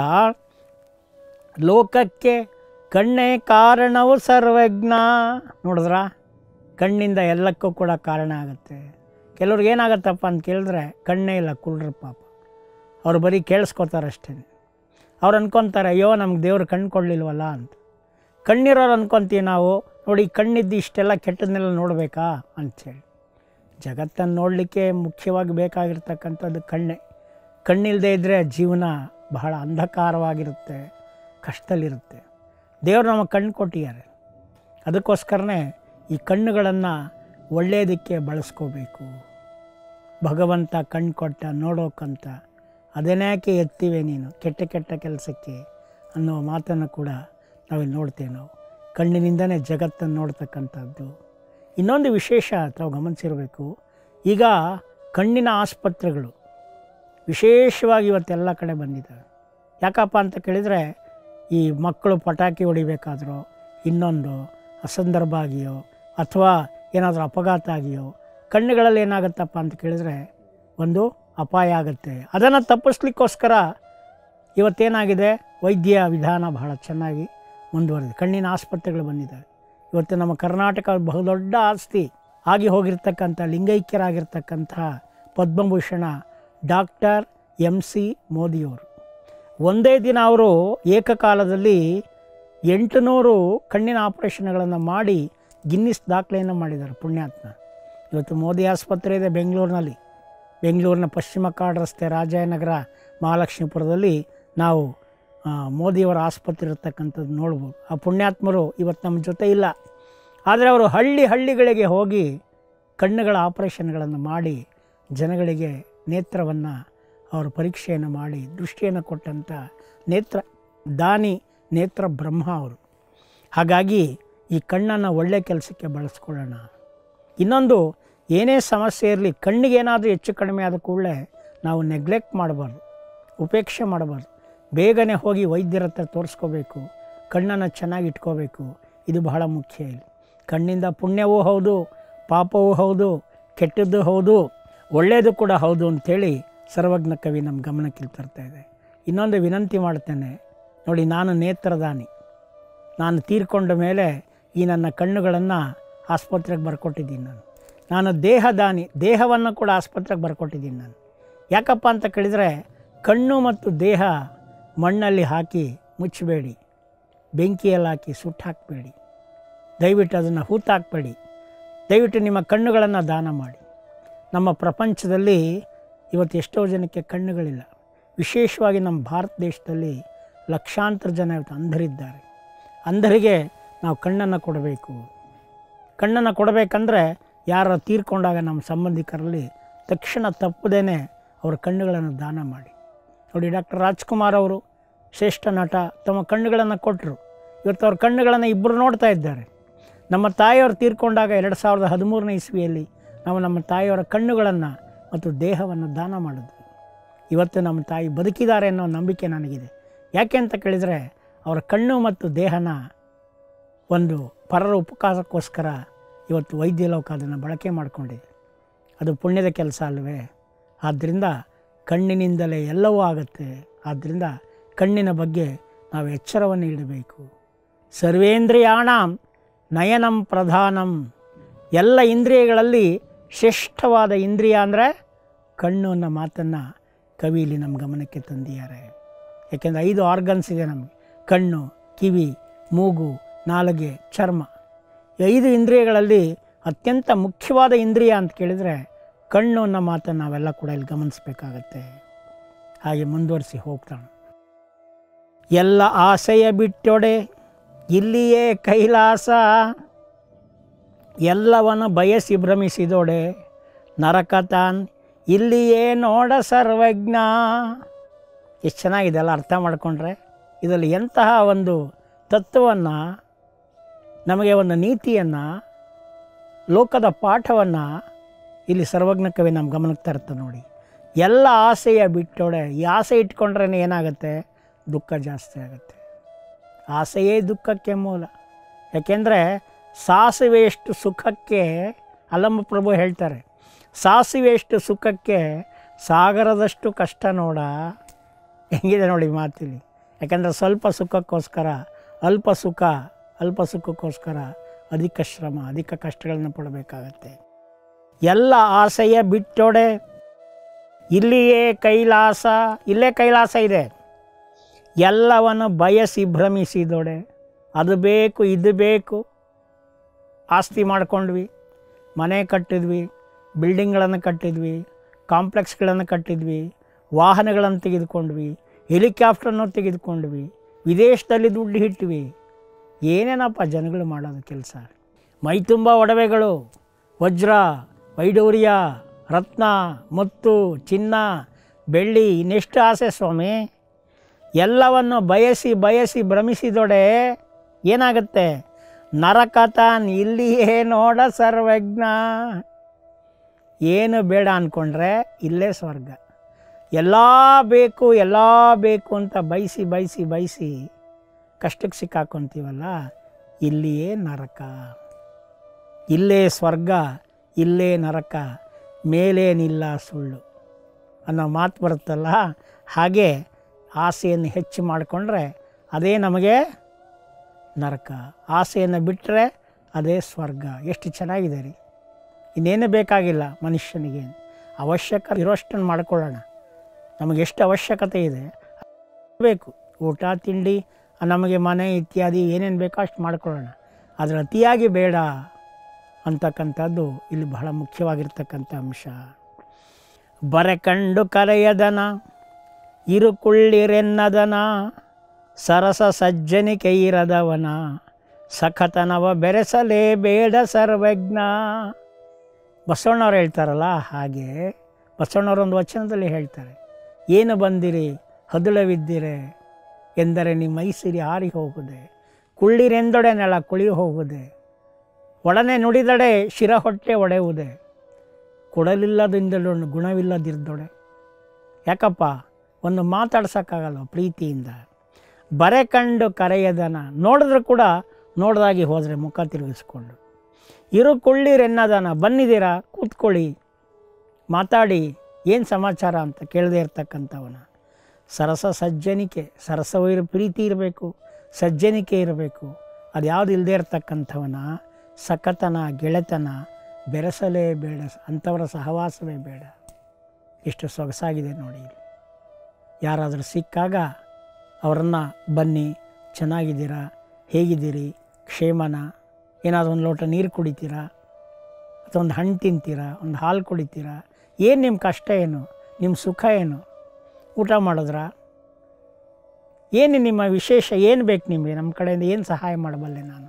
ಲೋಕಕ್ಕೆ ಕಣ್ಣೇ ಕಾರಣವು ಸರ್ವಜ್ಞ ನೋಡಿದ್ರ ಕಣ್ಣಿಂದ ಎಲ್ಲಕ್ಕೂ ಕೂಡ ಕಾರಣ ಆಗುತ್ತೆ ಕೆಲವ್ರಿಗೆ ಏನಾಗತ್ತಪ್ಪ ಅಂತ ಕೇಳಿದ್ರೆ ಕಣ್ಣೇ ಇಲ್ಲ ಕುರುಡ್ರ ಪಾಪ ಅವ್ರು ಬರೀ ಕೇಳಿಸ್ಕೊತಾರಷ್ಟೇ ಅವ್ರು ಅನ್ಕೊತಾರೆ ಅಯ್ಯೋ ನಮ್ಗೆ ದೇವ್ರು ಕಣ್ಣು ಕೊಡಲಿಲ್ವಲ್ಲ ಅಂತ ಕಣ್ಣಿರೋರು ಅನ್ಕೊತೀವಿ ನಾವು ನೋಡಿ ಕಣ್ಣಿದ್ದು ಇಷ್ಟೆಲ್ಲ ಕೆಟ್ಟದನ್ನೆಲ್ಲ ನೋಡಬೇಕಾ ಅಂಥೇಳಿ ಜಗತ್ತನ್ನು ನೋಡಲಿಕ್ಕೆ ಮುಖ್ಯವಾಗಿ ಬೇಕಾಗಿರ್ತಕ್ಕಂಥದ್ದು ಕಣ್ಣೆ ಕಣ್ಣಿಲ್ಲದೆ ಇದ್ದರೆ ಜೀವನ ಬಹಳ ಅಂಧಕಾರವಾಗಿರುತ್ತೆ ಕಷ್ಟದಲ್ಲಿರುತ್ತೆ ದೇವರು ನಮಗೆ ಕಣ್ಣು ಕೊಟ್ಟಿದ್ದಾರೆ ಅದಕ್ಕೋಸ್ಕರನೇ ಈ ಕಣ್ಣುಗಳನ್ನು ಒಳ್ಳೆಯದಕ್ಕೆ ಬಳಸ್ಕೋಬೇಕು ಭಗವಂತ ಕಣ್ಣು ಕೊಟ್ಟ ನೋಡೋಕ್ಕಂತ ಅದನ್ಯಾಕೆ ಎತ್ತಿವೆ ನೀನು ಕೆಟ್ಟ ಕೆಟ್ಟ ಕೆಲಸಕ್ಕೆ ಅನ್ನೋ ಮಾತನ್ನು ಕೂಡ ನಾವಿಲ್ಲಿ ನೋಡ್ತೇವೆ ನಾವು ಕಣ್ಣಿನಿಂದನೇ ಜಗತ್ತನ್ನು ನೋಡ್ತಕ್ಕಂಥದ್ದು ಇನ್ನೊಂದು ವಿಶೇಷ ತಾವು ಗಮನಿಸಿರಬೇಕು ಈಗ ಕಣ್ಣಿನ ಆಸ್ಪತ್ರೆಗಳು ವಿಶೇಷವಾಗಿ ಇವತ್ತೆಲ್ಲ ಕಡೆ ಬಂದಿದ್ದಾವೆ ಯಾಕಪ್ಪ ಅಂತ ಕೇಳಿದರೆ ಈ ಮಕ್ಕಳು ಪಟಾಕಿ ಹೊಡಿಬೇಕಾದ್ರೋ ಇನ್ನೊಂದು ಅಸಂದರ್ಭ ಆಗಿಯೋ ಅಥವಾ ಏನಾದರೂ ಅಪಘಾತ ಆಗಿಯೋ ಕಣ್ಣುಗಳಲ್ಲಿ ಏನಾಗುತ್ತಪ್ಪ ಅಂತ ಕೇಳಿದರೆ ಒಂದು ಅಪಾಯ ಆಗುತ್ತೆ ಅದನ್ನು ತಪ್ಪಿಸ್ಲಿಕ್ಕೋಸ್ಕರ ಇವತ್ತೇನಾಗಿದೆ ವೈದ್ಯ ವಿಧಾನ ಬಹಳ ಚೆನ್ನಾಗಿ ಮುಂದುವರೆದಿದೆ ಕಣ್ಣಿನ ಆಸ್ಪತ್ರೆಗಳು ಬಂದಿದ್ದಾವೆ ಇವತ್ತು ನಮ್ಮ ಕರ್ನಾಟಕ ಬಹುದೊಡ್ಡ ಆಸ್ತಿ ಆಗಿ ಹೋಗಿರ್ತಕ್ಕಂಥ ಲಿಂಗೈಕ್ಯರಾಗಿರ್ತಕ್ಕಂಥ ಪದ್ಮಭೂಷಣ ಡಾಕ್ಟರ್ ಎಮ್ ಸಿ ಮೋದಿಯವರು ಒಂದೇ ದಿನ ಅವರು ಏಕಕಾಲದಲ್ಲಿ ಎಂಟುನೂರು ಕಣ್ಣಿನ ಆಪರೇಷನ್ಗಳನ್ನು ಮಾಡಿ ಗಿನ್ನಿಸ್ ದಾಖಲೆಯನ್ನು ಮಾಡಿದ್ದಾರೆ ಪುಣ್ಯಾತ್ಮ ಇವತ್ತು ಮೋದಿ ಆಸ್ಪತ್ರೆ ಇದೆ ಬೆಂಗಳೂರಿನಲ್ಲಿ ಬೆಂಗಳೂರಿನ ಪಶ್ಚಿಮ ಕಾಡ್ ರಸ್ತೆ ರಾಜಾಯನಗರ ಮಹಾಲಕ್ಷ್ಮೀಪುರದಲ್ಲಿ ನಾವು ಆ, ಮೋದಿಯವರ ಆಸ್ಪತ್ರೆ ಇರತಕ್ಕಂಥದ್ದು ನೋಡ್ಬೋದು ಆ ಪುಣ್ಯಾತ್ಮರು ಇವತ್ತು ನಮ್ಮ ಜೊತೆ ಇಲ್ಲ ಆದರೆ ಅವರು ಹಳ್ಳಿ ಹಳ್ಳಿಗಳಿಗೆ ಹೋಗಿ ಕಣ್ಣುಗಳ ಆಪರೇಷನ್ಗಳನ್ನು ಮಾಡಿ ಜನಗಳಿಗೆ ನೇತ್ರವನ್ನು ಅವರು ಪರೀಕ್ಷೆಯನ್ನು ಮಾಡಿ ದೃಷ್ಟಿಯನ್ನು ಕೊಟ್ಟಂಥ ನೇತ್ರ ದಾನಿ ನೇತ್ರ ಬ್ರಹ್ಮ ಅವರು ಹಾಗಾಗಿ ಈ ಕಣ್ಣನ್ನು ಒಳ್ಳೆ ಕೆಲಸಕ್ಕೆ ಬಳಸ್ಕೊಳ್ಳೋಣ ಇನ್ನೊಂದು ಏನೇ ಸಮಸ್ಯೆ ಇರಲಿ ಕಣ್ಣಿಗೆ ಏನಾದರೂ ಹೆಚ್ಚು ಕಡಿಮೆ ಆದ ಕೂಡಲೇ ನಾವು ನೆಗ್ಲೆಕ್ಟ್ ಮಾಡಬಾರ್ದು ಉಪೇಕ್ಷೆ ಮಾಡಬಾರ್ದು ಬೇಗನೆ ಹೋಗಿ ವೈದ್ಯರ ಹತ್ರ ತೋರಿಸ್ಕೋಬೇಕು ಕಣ್ಣನ್ನು ಚೆನ್ನಾಗಿ ಇಟ್ಕೋಬೇಕು ಇದು ಬಹಳ ಮುಖ್ಯ ಇಲ್ಲಿ ಕಣ್ಣಿಂದ ಪುಣ್ಯವೂ ಹೌದು ಪಾಪವೂ ಹೌದು ಕೆಟ್ಟದ್ದು ಹೌದು ಒಳ್ಳೆಯದು ಕೂಡ ಹೌದು ಅಂಥೇಳಿ ಸರ್ವಜ್ಞ ಕವಿ ನಮ್ಮ ಗಮನಕ್ಕೆ ಇಲ್ಲಿ ತರ್ತಾ ಇದೆ ಇನ್ನೊಂದು ವಿನಂತಿ ಮಾಡ್ತೇನೆ ನೋಡಿ ನಾನು ನೇತ್ರದಾನಿ ನಾನು ತೀರ್ಕೊಂಡ ಮೇಲೆ ಈ ನನ್ನ ಕಣ್ಣುಗಳನ್ನು ಆಸ್ಪತ್ರೆಗೆ ಬರ್ಕೊಟ್ಟಿದ್ದೀನಿ ನಾನು ನಾನು ದೇಹದಾನಿ ದೇಹವನ್ನು ಕೂಡ ಆಸ್ಪತ್ರೆಗೆ ಬರ್ಕೊಟ್ಟಿದ್ದೀನಿ ನಾನು ಯಾಕಪ್ಪ ಅಂತ ಕೇಳಿದರೆ ಕಣ್ಣು ಮತ್ತು ದೇಹ ಮಣ್ಣಲ್ಲಿ ಹಾಕಿ ಮುಚ್ಚಬೇಡಿ ಬೆಂಕಿಯಲ್ಲಿ ಹಾಕಿ ಸುಟ್ಟು ಹಾಕಬೇಡಿ ದಯವಿಟ್ಟು ಅದನ್ನು ಹೂತಾಕಬೇಡಿ ದಯವಿಟ್ಟು ನಿಮ್ಮ ಕಣ್ಣುಗಳನ್ನು ದಾನ ಮಾಡಿ ನಮ್ಮ ಪ್ರಪಂಚದಲ್ಲಿ ಇವತ್ತು ಎಷ್ಟೋ ಜನಕ್ಕೆ ಕಣ್ಣುಗಳಿಲ್ಲ ವಿಶೇಷವಾಗಿ ನಮ್ಮ ಭಾರತ ದೇಶದಲ್ಲಿ ಲಕ್ಷಾಂತರ ಜನ ಇವತ್ತು ಅಂಧರಿದ್ದಾರೆ ಅಂಧರಿಗೆ ನಾವು ಕಣ್ಣನ್ನು ಕೊಡಬೇಕು ಕಣ್ಣನ್ನು ಕೊಡಬೇಕಂದ್ರೆ ಯಾರು ತೀರ್ಕೊಂಡಾಗ ನಮ್ಮ ಸಂಬಂಧಿಕರಲ್ಲಿ ತಕ್ಷಣ ತಪ್ಪದೇನೆ ಅವರ ಕಣ್ಣುಗಳನ್ನು ದಾನ ಮಾಡಿ ನೋಡಿ ಡಾಕ್ಟರ್ ರಾಜ್ಕುಮಾರ್ ಅವರು ಶ್ರೇಷ್ಠ ನಟ ತಮ್ಮ ಕಣ್ಣುಗಳನ್ನು ಕೊಟ್ಟರು ಇವತ್ತು ಅವ್ರ ಕಣ್ಣುಗಳನ್ನು ಇಬ್ಬರು ನೋಡ್ತಾ ಇದ್ದಾರೆ ನಮ್ಮ ತಾಯಿಯವರು ತೀರ್ಕೊಂಡಾಗ ಎರಡು ಸಾವಿರದ ಹದಿಮೂರನೇ ಇಸ್ವಿಯಲ್ಲಿ ನಾವು ನಮ್ಮ ತಾಯಿಯವರ ಕಣ್ಣುಗಳನ್ನು ಮತ್ತು ದೇಹವನ್ನು ದಾನ ಮಾಡಿದ್ವಿ ಇವತ್ತು ನಮ್ಮ ತಾಯಿ ಬದುಕಿದ್ದಾರೆ ಅನ್ನೋ ನಂಬಿಕೆ ನನಗಿದೆ ಯಾಕೆ ಅಂತ ಕೇಳಿದರೆ ಅವರ ಕಣ್ಣು ಮತ್ತು ದೇಹನ ಒಂದು ಪರರ ಉಪಕಾರಕ್ಕೋಸ್ಕರ ಇವತ್ತು ವೈದ್ಯ ಲೋಕ ಅದನ್ನು ಬಳಕೆ ಮಾಡಿಕೊಂಡಿದೆ ಅದು ಪುಣ್ಯದ ಕೆಲಸ ಅಲ್ವೇ ಆದ್ದರಿಂದ ಕಣ್ಣಿನಿಂದಲೇ ಎಲ್ಲವೂ ಆಗುತ್ತೆ ಆದ್ದರಿಂದ ಕಣ್ಣಿನ ಬಗ್ಗೆ ನಾವು ಎಚ್ಚರವನ್ನು ಇಡಬೇಕು ಸರ್ವೇಂದ್ರಿಯಾಣಂ ನಯನಂ ಪ್ರಧಾನಂ ಎಲ್ಲ ಇಂದ್ರಿಯಗಳಲ್ಲಿ ಶ್ರೇಷ್ಠವಾದ ಇಂದ್ರಿಯ ಅಂದರೆ ಕಣ್ಣು ಅನ್ನೋ ಮಾತನ್ನು ಕವಿ ಇಲ್ಲಿ ನಮ್ಮ ಗಮನಕ್ಕೆ ತಂದಿದ್ದಾರೆ ಯಾಕೆಂದರೆ ಐದು ಆರ್ಗನ್ಸ್ ಇದೆ ನಮಗೆ ಕಣ್ಣು ಕಿವಿ ಮೂಗು ನಾಲಿಗೆ ಚರ್ಮ ಈ ಐದು ಇಂದ್ರಿಯಗಳಲ್ಲಿ ಅತ್ಯಂತ ಮುಖ್ಯವಾದ ಇಂದ್ರಿಯ ಅಂತ ಕೇಳಿದರೆ ಕಣ್ಣು ಅನ್ನೋ ಮಾತನ್ನು ನಾವೆಲ್ಲ ಕೂಡ ಇಲ್ಲಿ ಗಮನಿಸಬೇಕಾಗತ್ತೆ ಹಾಗೆ ಮುಂದುವರಿಸಿ ಹೋಗ್ತಾನೆ ಎಲ್ಲ ಆಸೆಯ ಬಿಟ್ಟೊಡೆ ಇಲ್ಲಿಯೇ ಕೈಲಾಸ ಎಲ್ಲವನ್ನ ಬಯಸಿ ಭ್ರಮಿಸಿದೊಡೆ ನರಕತಾನ್ ಇಲ್ಲಿಯೇ ನೋಡ ಸರ್ವಜ್ಞ ಎಷ್ಟು ಚೆನ್ನಾಗಿದೆ ಅಲ್ಲ ಅರ್ಥ ಮಾಡಿಕೊಂಡ್ರೆ ಇದರಲ್ಲಿ ಎಂತಹ ಒಂದು ತತ್ವವನ್ನು ನಮಗೆ ಒಂದು ನೀತಿಯನ್ನು ಲೋಕದ ಪಾಠವನ್ನು ಇಲ್ಲಿ ಸರ್ವಜ್ಞ ಕವಿ ನಮ್ಮ ಗಮನಕ್ಕೆ ತರುತ್ತೆ ನೋಡಿ ಎಲ್ಲ ಆಸೆಯ ಬಿಟ್ಟೊಡೆ ಈ ಆಸೆ ಇಟ್ಕೊಂಡ್ರೆ ಏನಾಗುತ್ತೆ ದುಃಖ ಜಾಸ್ತಿ ಆಗುತ್ತೆ ಆಸೆಯೇ ದುಃಖಕ್ಕೆ ಮೂಲ ಯಾಕೆಂದರೆ ಸಾಸಿವೆಯಷ್ಟು ಸುಖಕ್ಕೆ ಅಲ್ಲಮ್ಮ ಪ್ರಭು ಹೇಳ್ತಾರೆ ಸಾಸಿವೆಯಷ್ಟು ಸುಖಕ್ಕೆ ಸಾಗರದಷ್ಟು ಕಷ್ಟ ನೋಡ ಹೆಂಗಿದೆ ನೋಡಿ ಮಾತಿಲಿ ಯಾಕೆಂದರೆ ಸ್ವಲ್ಪ ಸುಖಕ್ಕೋಸ್ಕರ ಅಲ್ಪ ಸುಖ ಅಲ್ಪ ಸುಖಕ್ಕೋಸ್ಕರ ಅಧಿಕ ಶ್ರಮ ಅಧಿಕ ಕಷ್ಟಗಳನ್ನು ಪಡಬೇಕಾಗತ್ತೆ ಎಲ್ಲ ಆಸೆಯ ಬಿಟ್ಟೊಡೆ ಇಲ್ಲಿಯೇ ಕೈಲಾಸ ಇಲ್ಲೇ ಕೈಲಾಸ ಇದೆ ಎಲ್ಲವನ್ನು ಬಯಸಿ ಭ್ರಮಿಸಿದೊಡೆ ಅದು ಬೇಕು ಇದು ಬೇಕು ಆಸ್ತಿ ಮಾಡ್ಕೊಂಡ್ವಿ ಮನೆ ಕಟ್ಟಿದ್ವಿ ಬಿಲ್ಡಿಂಗ್ಗಳನ್ನು ಕಟ್ಟಿದ್ವಿ ಕಾಂಪ್ಲೆಕ್ಸ್ಗಳನ್ನು ಕಟ್ಟಿದ್ವಿ ವಾಹನಗಳನ್ನು ತೆಗೆದುಕೊಂಡ್ವಿ ಹೆಲಿಕಾಪ್ಟರ್ನ ತೆಗೆದುಕೊಂಡ್ವಿ ವಿದೇಶದಲ್ಲಿ ದುಡ್ಡು ಇಟ್ವಿ ಏನೇನಪ್ಪ ಜನಗಳು ಮಾಡೋದು ಕೆಲಸ ಮೈ ತುಂಬ ಒಡವೆಗಳು ವಜ್ರ ವೈಡೂರ್ಯ ರತ್ನ ಮುತ್ತು ಚಿನ್ನ ಬೆಳ್ಳಿ ಇನ್ನೆಷ್ಟು ಆಸೆ ಸ್ವಾಮಿ ಎಲ್ಲವನ್ನು ಬಯಸಿ ಬಯಸಿ ಭ್ರಮಿಸಿದೊಡೆ ಏನಾಗುತ್ತೆ ನರಕ ತಾನ್ ಇಲ್ಲಿಯೇ ನೋಡ ಸರ್ವಜ್ಞ ಏನು ಬೇಡ ಅಂದ್ಕೊಂಡ್ರೆ ಇಲ್ಲೇ ಸ್ವರ್ಗ ಎಲ್ಲ ಬೇಕು ಎಲ್ಲ ಬೇಕು ಅಂತ ಬಯಸಿ ಬಯಸಿ ಬಯಸಿ ಕಷ್ಟಕ್ಕೆ ಸಿಕ್ಕಾಕೊಂತೀವಲ್ಲ ಇಲ್ಲಿಯೇ ನರಕ ಇಲ್ಲೇ ಸ್ವರ್ಗ ಇಲ್ಲೇ ನರಕ ಮೇಲೇನಿಲ್ಲ ಸುಳ್ಳು ಅನ್ನೋ ಮಾತು ಬರುತ್ತಲ್ಲ ಹಾಗೆ ಆಸೆಯನ್ನು ಹೆಚ್ಚು ಮಾಡಿಕೊಂಡ್ರೆ ಅದೇ ನಮಗೆ ನರಕ ಆಸೆಯನ್ನು ಬಿಟ್ಟರೆ ಅದೇ ಸ್ವರ್ಗ ಎಷ್ಟು ಚೆನ್ನಾಗಿದೆ ರೀ ಇನ್ನೇನು ಬೇಕಾಗಿಲ್ಲ ಮನುಷ್ಯನಿಗೆ ಅವಶ್ಯಕ ಇರೋಷ್ಟನ್ನು ಮಾಡ್ಕೊಳ್ಳೋಣ ನಮಗೆ ಎಷ್ಟು ಅವಶ್ಯಕತೆ ಇದೆ ಬೇಕು ಊಟ ತಿಂಡಿ ನಮಗೆ ಮನೆ ಇತ್ಯಾದಿ ಏನೇನು ಬೇಕೋ ಅಷ್ಟು ಮಾಡ್ಕೊಳ್ಳೋಣ ಆದರೆ ಅತಿಯಾಗಿ ಬೇಡ ಅಂತಕ್ಕಂಥದ್ದು ಇಲ್ಲಿ ಬಹಳ ಮುಖ್ಯವಾಗಿರ್ತಕ್ಕಂಥ ಅಂಶ ಬರೆ ಕಂಡು ಕರೆಯದನ ಇರುಕುಳ್ಳಿರೆನ್ನದನ ಸರಸ ಸಜ್ಜನಿಕೆ ಇರದವನ ಸಖತನವ ಬೆರೆಸಲೇ ಬೇಡ ಸರ್ವಜ್ಞ ಬಸವಣ್ಣವ್ರು ಹೇಳ್ತಾರಲ್ಲ ಹಾಗೆ ಬಸವಣ್ಣವ್ರು ಒಂದು ವಚನದಲ್ಲಿ ಹೇಳ್ತಾರೆ ಏನು ಬಂದಿರಿ ಹದುಳವಿದ್ದಿರೆ ಎಂದರೆ ನಿಮ್ಮ ಮೈಸಿರಿ ಹಾರಿ ಹೋಗುದೆ ಕುಳ್ಳಿರೆಂದೊಡೆ ನೆಲ ಕುಳಿ ಹೋಗುದೆ ಒಡನೆ ನುಡಿದಡೆ ಶಿರ ಹೊಟ್ಟೆ ಒಡೆಯುವುದೇ ಕೊಡಲಿಲ್ಲದಿಂದಲೂ ಗುಣವಿಲ್ಲದಿರ್ದೊಡೆ ಯಾಕಪ್ಪ ಒಂದು ಮಾತಾಡ್ಸೋಕ್ಕಾಗಲ್ಲ ಪ್ರೀತಿಯಿಂದ ಬರೆ ಕಂಡು ಕರೆಯದನ ನೋಡಿದ್ರು ಕೂಡ ನೋಡ್ದಾಗಿ ಹೋದರೆ ಮುಖ ತಿರುಗಿಸ್ಕೊಂಡು ಇರು ಕೊಳ್ಳಿರೆನ್ನದನ ಬಂದಿದ್ದೀರಾ ಕೂತ್ಕೊಳ್ಳಿ ಮಾತಾಡಿ ಏನು ಸಮಾಚಾರ ಅಂತ ಕೇಳದೇ ಇರ್ತಕ್ಕಂಥವನ ಸರಸ ಸಜ್ಜನಿಕೆ ಸರಸವಿರ ಪ್ರೀತಿ ಇರಬೇಕು ಸಜ್ಜನಿಕೆ ಇರಬೇಕು ಅದು ಯಾವುದು ಇಲ್ಲದೆ ಇರ್ತಕ್ಕಂಥವನ ಸಖತನ ಗೆಳೆತನ ಬೆರೆಸಲೇ ಬೇಡ ಅಂಥವರ ಸಹವಾಸವೇ ಬೇಡ ಎಷ್ಟು ಸೊಗಸಾಗಿದೆ ನೋಡಿ ಇಲ್ಲಿ ಯಾರಾದರೂ ಸಿಕ್ಕಾಗ ಅವರನ್ನು ಬನ್ನಿ ಚೆನ್ನಾಗಿದ್ದೀರಾ ಹೇಗಿದ್ದೀರಿ ಕ್ಷೇಮನ ಏನಾದರೂ ಒಂದು ಲೋಟ ನೀರು ಕುಡಿತೀರಾ ಅಥವಾ ಒಂದು ಹಣ್ಣು ತಿಂತೀರಾ ಒಂದು ಹಾಲು ಕುಡಿತೀರಾ ಏನು ನಿಮ್ಮ ಕಷ್ಟ ಏನು ನಿಮ್ಮ ಸುಖ ಏನು ಊಟ ಮಾಡಿದ್ರಾ ಏನು ನಿಮ್ಮ ವಿಶೇಷ ಏನು ಬೇಕು ನಿಮಗೆ ನಮ್ಮ ಕಡೆಯಿಂದ ಏನು ಸಹಾಯ ಮಾಡಬಲ್ಲೆ ನಾನು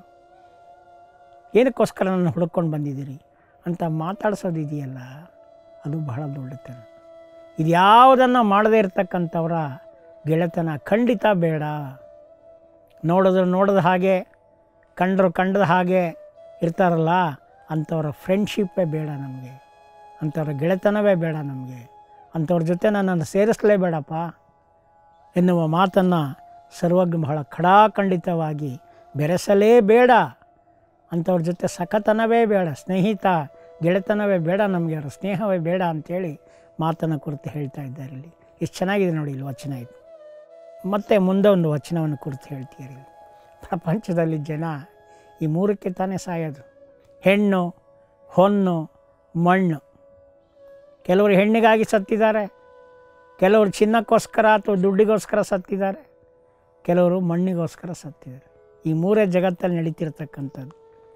ಏನಕ್ಕೋಸ್ಕರ ನನ್ನ ಹುಡ್ಕೊಂಡು ಬಂದಿದ್ದೀರಿ ಅಂತ ಮಾತಾಡ್ಸೋದಿದೆಯಲ್ಲ ಅದು ಬಹಳ ದೊಡ್ಡತನ ಇದು ಯಾವುದನ್ನು ಮಾಡದೇ ಇರ್ತಕ್ಕಂಥವ್ರ ಗೆಳೆತನ ಖಂಡಿತ ಬೇಡ ನೋಡಿದ್ರು ನೋಡಿದ ಹಾಗೆ ಕಂಡ್ರು ಕಂಡದ ಹಾಗೆ ಇರ್ತಾರಲ್ಲ ಅಂಥವ್ರ ಫ್ರೆಂಡ್ಶಿಪ್ಪೇ ಬೇಡ ನಮಗೆ ಅಂಥವ್ರ ಗೆಳೆತನವೇ ಬೇಡ ನಮಗೆ ಅಂಥವ್ರ ಜೊತೆ ನನ್ನನ್ನು ಸೇರಿಸಲೇಬೇಡಪ್ಪ ಎನ್ನುವ ಮಾತನ್ನು ಸರ್ವಜ್ಞ ಬಹಳ ಖಡಾಖಂಡಿತವಾಗಿ ಬೆರೆಸಲೇ ಬೇಡ ಅಂಥವ್ರ ಜೊತೆ ಸಖತನವೇ ಬೇಡ ಸ್ನೇಹಿತ ಗೆಳೆತನವೇ ಬೇಡ ನಮಗೆ ಅವರ ಸ್ನೇಹವೇ ಬೇಡ ಅಂಥೇಳಿ ಮಾತನ್ನು ಕುರಿತು ಹೇಳ್ತಾ ಇದ್ದಾರೆ ಇಲ್ಲಿ ಎಷ್ಟು ಚೆನ್ನಾಗಿದೆ ನೋಡಿ ಇಲ್ಲಿ ವಚನ ಇದು ಮತ್ತೆ ಮುಂದೆ ಒಂದು ವಚನವನ್ನು ಕುರಿತು ಹೇಳ್ತೀರಿ ಪ್ರಪಂಚದಲ್ಲಿ ಜನ ಈ ಮೂರಕ್ಕೆ ತಾನೇ ಸಾಯೋದು ಹೆಣ್ಣು ಹೊನ್ನು ಮಣ್ಣು ಕೆಲವರು ಹೆಣ್ಣಿಗಾಗಿ ಸತ್ತಿದ್ದಾರೆ ಕೆಲವರು ಚಿನ್ನಕ್ಕೋಸ್ಕರ ಅಥವಾ ದುಡ್ಡಿಗೋಸ್ಕರ ಸತ್ತಿದ್ದಾರೆ ಕೆಲವರು ಮಣ್ಣಿಗೋಸ್ಕರ ಸತ್ತಿದ್ದಾರೆ ಈ ಮೂರೇ ಜಗತ್ತಲ್ಲಿ ನಡೀತಿರ್ತಕ್ಕಂಥದ್ದು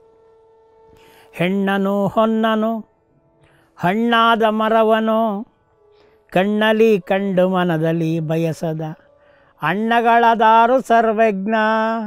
ಹೆಣ್ಣನು ಹೊನ್ನನು ಹಣ್ಣಾದ ಮರವನು ಕಣ್ಣಲ್ಲಿ ಕಂಡು ಮನದಲ್ಲಿ ಬಯಸದ ಅಣ್ಣಗಳದಾರು ಸರ್ವಜ್ಞ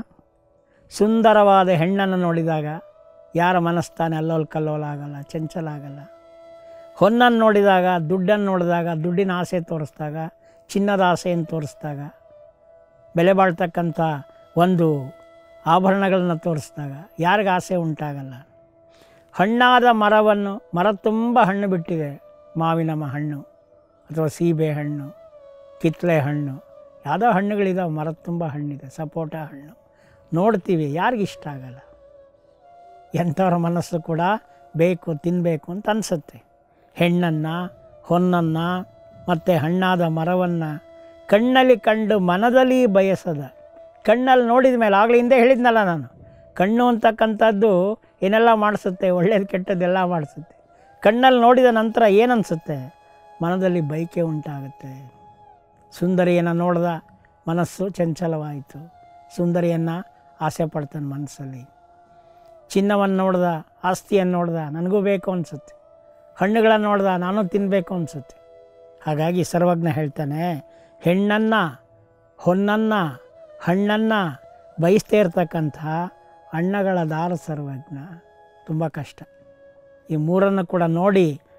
ಸುಂದರವಾದ ಹೆಣ್ಣನ್ನು ನೋಡಿದಾಗ ಯಾರ ಮನಸ್ತಾನೆ ಅಲ್ಲೋಲ್ ಕಲ್ಲೋಲ ಆಗಲ್ಲ ಚಂಚಲ ಆಗಲ್ಲ ಹೊನ್ನನ್ನು ನೋಡಿದಾಗ ದುಡ್ಡನ್ನು ನೋಡಿದಾಗ ದುಡ್ಡಿನ ಆಸೆ ತೋರಿಸಿದಾಗ ಚಿನ್ನದ ಆಸೆಯನ್ನು ತೋರಿಸಿದಾಗ ಬೆಲೆ ಬಾಳ್ತಕ್ಕಂಥ ಒಂದು ಆಭರಣಗಳನ್ನ ತೋರಿಸಿದಾಗ ಯಾರಿಗೆ ಆಸೆ ಉಂಟಾಗಲ್ಲ ಹಣ್ಣಾದ ಮರವನ್ನು ಮರ ತುಂಬ ಹಣ್ಣು ಬಿಟ್ಟಿದೆ ಮಾವಿನ ಮ ಹಣ್ಣು ಅಥವಾ ಸೀಬೆ ಹಣ್ಣು ಕಿತ್ತಳೆ ಹಣ್ಣು ಯಾವುದೋ ಹಣ್ಣುಗಳಿದಾವೆ ಮರದ ತುಂಬ ಹಣ್ಣಿದೆ ಸಪೋಟ ಹಣ್ಣು ನೋಡ್ತೀವಿ ಯಾರಿಗೆ ಇಷ್ಟ ಆಗಲ್ಲ ಎಂಥವ್ರ ಮನಸ್ಸು ಕೂಡ ಬೇಕು ತಿನ್ನಬೇಕು ಅಂತ ಅನಿಸುತ್ತೆ ಹೆಣ್ಣನ್ನು ಹೊನ್ನನ್ನು ಮತ್ತು ಹಣ್ಣಾದ ಮರವನ್ನು ಕಣ್ಣಲ್ಲಿ ಕಂಡು ಮನದಲ್ಲಿ ಬಯಸದ ಕಣ್ಣಲ್ಲಿ ನೋಡಿದ ಮೇಲೆ ಆಗಲೇ ಹಿಂದೆ ಹೇಳಿದ್ನಲ್ಲ ನಾನು ಕಣ್ಣು ಅಂತಕ್ಕಂಥದ್ದು ಏನೆಲ್ಲ ಮಾಡಿಸುತ್ತೆ ಒಳ್ಳೇದು ಕೆಟ್ಟದ್ದೆಲ್ಲ ಮಾಡಿಸುತ್ತೆ ಕಣ್ಣಲ್ಲಿ ನೋಡಿದ ನಂತರ ಏನನ್ಸುತ್ತೆ ಮನದಲ್ಲಿ ಬೈಕೆ ಉಂಟಾಗುತ್ತೆ ಸುಂದರಿಯನ್ನು ನೋಡ್ದ ಮನಸ್ಸು ಚಂಚಲವಾಯಿತು ಸುಂದರಿಯನ್ನು ಆಸೆ ಪಡ್ತಾನೆ ಮನಸ್ಸಲ್ಲಿ ಚಿನ್ನವನ್ನು ನೋಡ್ದ ಆಸ್ತಿಯನ್ನು ನೋಡ್ದ ನನಗೂ ಬೇಕು ಅನಿಸುತ್ತೆ ಹಣ್ಣುಗಳನ್ನು ನೋಡ್ದ ನಾನು ತಿನ್ನಬೇಕು ಅನಿಸುತ್ತೆ ಹಾಗಾಗಿ ಸರ್ವಜ್ಞ ಹೇಳ್ತಾನೆ ಹೆಣ್ಣನ್ನು ಹೊನ್ನನ್ನು ಹಣ್ಣನ್ನು ಬಯಸ್ತಾ ಇರ್ತಕ್ಕಂಥ ಅಣ್ಣಗಳ ದಾರ ಸರ್ವಜ್ಞ ತುಂಬ ಕಷ್ಟ ಈ ಮೂರನ್ನು ಕೂಡ ನೋಡಿ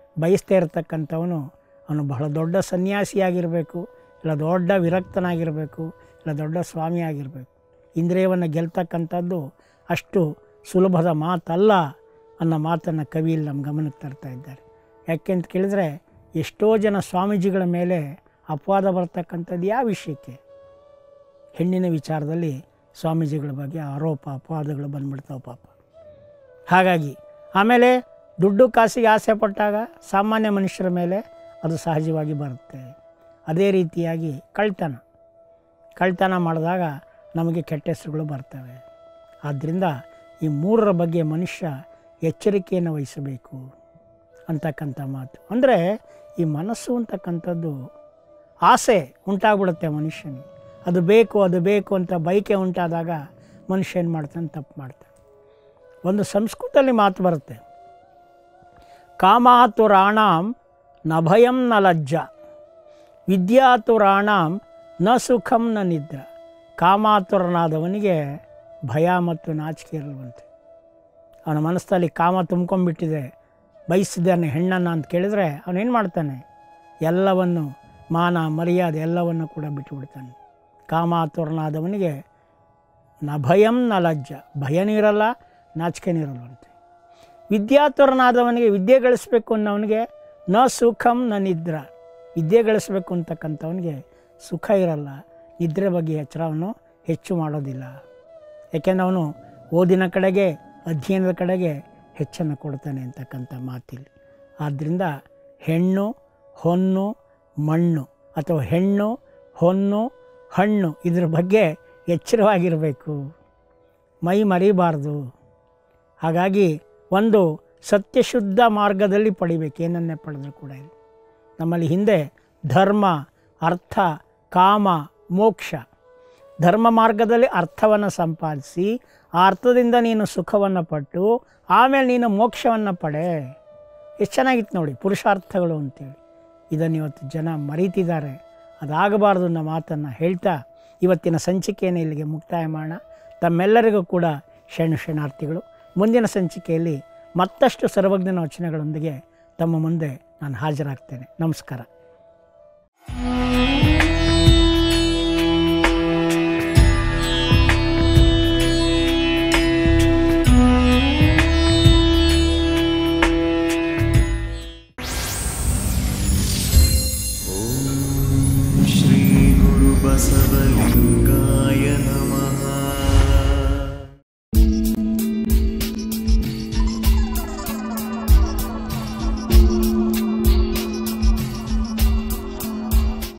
ಬಯಸ್ತಾ ಇರತಕ್ಕಂಥವನು ಅವನು ಬಹಳ ದೊಡ್ಡ ಸನ್ಯಾಸಿಯಾಗಿರಬೇಕು ಇಲ್ಲ ದೊಡ್ಡ ವಿರಕ್ತನಾಗಿರಬೇಕು ಇಲ್ಲ ದೊಡ್ಡ ಸ್ವಾಮಿ ಆಗಿರಬೇಕು ಇಂದ್ರಿಯವನ್ನು ಗೆಲ್ತಕ್ಕಂಥದ್ದು ಅಷ್ಟು ಸುಲಭದ ಮಾತಲ್ಲ ಅನ್ನೋ ಮಾತನ್ನು ಕವಿಯಲ್ಲಿ ನಮ್ಮ ಗಮನಕ್ಕೆ ತರ್ತಾ ಇದ್ದಾರೆ ಯಾಕೆಂತ ಕೇಳಿದ್ರೆ ಎಷ್ಟೋ ಜನ ಸ್ವಾಮೀಜಿಗಳ ಮೇಲೆ ಅಪವಾದ ಬರ್ತಕ್ಕಂಥದ್ದು ಯಾವ ವಿಷಯಕ್ಕೆ ಹೆಣ್ಣಿನ ವಿಚಾರದಲ್ಲಿ ಸ್ವಾಮೀಜಿಗಳ ಬಗ್ಗೆ ಆರೋಪ ಅಪವಾದಗಳು ಬಂದ್ಬಿಡ್ತಾವೆ ಪಾಪ ಹಾಗಾಗಿ ಆಮೇಲೆ ದುಡ್ಡು ಕಾಸಿಗೆ ಆಸೆ ಪಟ್ಟಾಗ ಸಾಮಾನ್ಯ ಮನುಷ್ಯರ ಮೇಲೆ ಅದು ಸಹಜವಾಗಿ ಬರುತ್ತೆ ಅದೇ ರೀತಿಯಾಗಿ ಕಳ್ತನ ಕಳ್ತನ ಮಾಡಿದಾಗ ನಮಗೆ ಕೆಟ್ಟ ಹೆಸರುಗಳು ಬರ್ತವೆ ಆದ್ದರಿಂದ ಈ ಮೂರರ ಬಗ್ಗೆ ಮನುಷ್ಯ ಎಚ್ಚರಿಕೆಯನ್ನು ವಹಿಸಬೇಕು ಅಂತಕ್ಕಂಥ ಮಾತು ಅಂದರೆ ಈ ಮನಸ್ಸು ಅಂತಕ್ಕಂಥದ್ದು ಆಸೆ ಉಂಟಾಗ್ಬಿಡುತ್ತೆ ಮನುಷ್ಯನಿಗೆ ಅದು ಬೇಕು ಅದು ಬೇಕು ಅಂತ ಬೈಕೆ ಉಂಟಾದಾಗ ಮನುಷ್ಯ ಏನು ಮಾಡ್ತಾನೆ ತಪ್ಪು ಮಾಡ್ತಾನೆ ಒಂದು ಸಂಸ್ಕೃತದಲ್ಲಿ ಮಾತು ಬರುತ್ತೆ ಕಾಮಾತುರಾಣಾಂ ನ ಭಯಂ ನ ಲಜ್ಜ ವಿದ್ಯಾತುರಾಣಾಂ ನ ಸುಖಂ ನ ನಿದ್ರ ಕಾಮಾತುರನಾದವನಿಗೆ ಭಯ ಮತ್ತು ನಾಚಿಕೆ ಇರಲ್ವಂತೆ ಅವನ ಮನಸ್ಸಲ್ಲಿ ಕಾಮ ತುಂಬ್ಕೊಂಡ್ಬಿಟ್ಟಿದೆ ಬಯಸಿದ್ದಾನೆ ಹೆಣ್ಣನ್ನು ಅಂತ ಕೇಳಿದರೆ ಅವನೇನು ಮಾಡ್ತಾನೆ ಎಲ್ಲವನ್ನು ಮಾನ ಮರ್ಯಾದೆ ಎಲ್ಲವನ್ನು ಕೂಡ ಬಿಟ್ಟುಬಿಡ್ತಾನೆ ಕಾಮಾತುರನಾದವನಿಗೆ ನ ಭಯಂ ನ ಲಜ್ಜ ಭಯನೂ ಇರಲ್ಲ ನಾಚಿಕೆನೂ ಇರಲ್ವಂತೆ ವಿದ್ಯಾತುರನಾದವನಿಗೆ ವಿದ್ಯೆ ಗಳಿಸ್ಬೇಕು ಅನ್ನೋವನಿಗೆ ನ ಸುಖಂ ನ ನಿದ್ರ ವಿದ್ಯೆ ಗಳಿಸ್ಬೇಕು ಅಂತಕ್ಕಂಥವನಿಗೆ ಸುಖ ಇರಲ್ಲ ನಿದ್ರೆ ಬಗ್ಗೆ ಎಚ್ಚರವನ್ನು ಹೆಚ್ಚು ಮಾಡೋದಿಲ್ಲ ಯಾಕೆಂದ್ರೆ ಅವನು ಓದಿನ ಕಡೆಗೆ ಅಧ್ಯಯನದ ಕಡೆಗೆ ಹೆಚ್ಚನ್ನು ಕೊಡ್ತಾನೆ ಅಂತಕ್ಕಂಥ ಮಾತಿಲ್ಲಿ ಆದ್ದರಿಂದ ಹೆಣ್ಣು ಹೊನ್ನು ಮಣ್ಣು ಅಥವಾ ಹೆಣ್ಣು ಹೊನ್ನು ಹಣ್ಣು ಇದ್ರ ಬಗ್ಗೆ ಎಚ್ಚರವಾಗಿರಬೇಕು ಮೈ ಮರಿಬಾರ್ದು ಹಾಗಾಗಿ ಒಂದು ಸತ್ಯಶುದ್ಧ ಮಾರ್ಗದಲ್ಲಿ ಪಡಿಬೇಕು ಏನನ್ನೇ ಪಡೆದರೂ ಕೂಡ ಇಲ್ಲಿ ನಮ್ಮಲ್ಲಿ ಹಿಂದೆ ಧರ್ಮ ಅರ್ಥ ಕಾಮ ಮೋಕ್ಷ ಧರ್ಮ ಮಾರ್ಗದಲ್ಲಿ ಅರ್ಥವನ್ನು ಸಂಪಾದಿಸಿ ಆ ಅರ್ಥದಿಂದ ನೀನು ಸುಖವನ್ನು ಪಟ್ಟು ಆಮೇಲೆ ನೀನು ಮೋಕ್ಷವನ್ನು ಪಡೆ ಎಷ್ಟು ಚೆನ್ನಾಗಿತ್ತು ನೋಡಿ ಪುರುಷಾರ್ಥಗಳು ಅಂತೇಳಿ ಇದನ್ನು ಇವತ್ತು ಜನ ಮರೀತಿದ್ದಾರೆ ಅದಾಗಬಾರ್ದು ಅನ್ನೋ ಮಾತನ್ನು ಹೇಳ್ತಾ ಇವತ್ತಿನ ಸಂಚಿಕೆಯನ್ನು ಇಲ್ಲಿಗೆ ಮುಕ್ತಾಯ ಮಾಡೋಣ ತಮ್ಮೆಲ್ಲರಿಗೂ ಕೂಡ ಶರಣು ಶರಣಾರ್ಥಿಗಳು ಮುಂದಿನ ಸಂಚಿಕೆಯಲ್ಲಿ ಮತ್ತಷ್ಟು ಸರ್ವಜ್ಞನ ವಚನಗಳೊಂದಿಗೆ ತಮ್ಮ ಮುಂದೆ ನಾನು ಹಾಜರಾಗ್ತೇನೆ ನಮಸ್ಕಾರ श्रीगुरुबसवलिङ्गाय नमः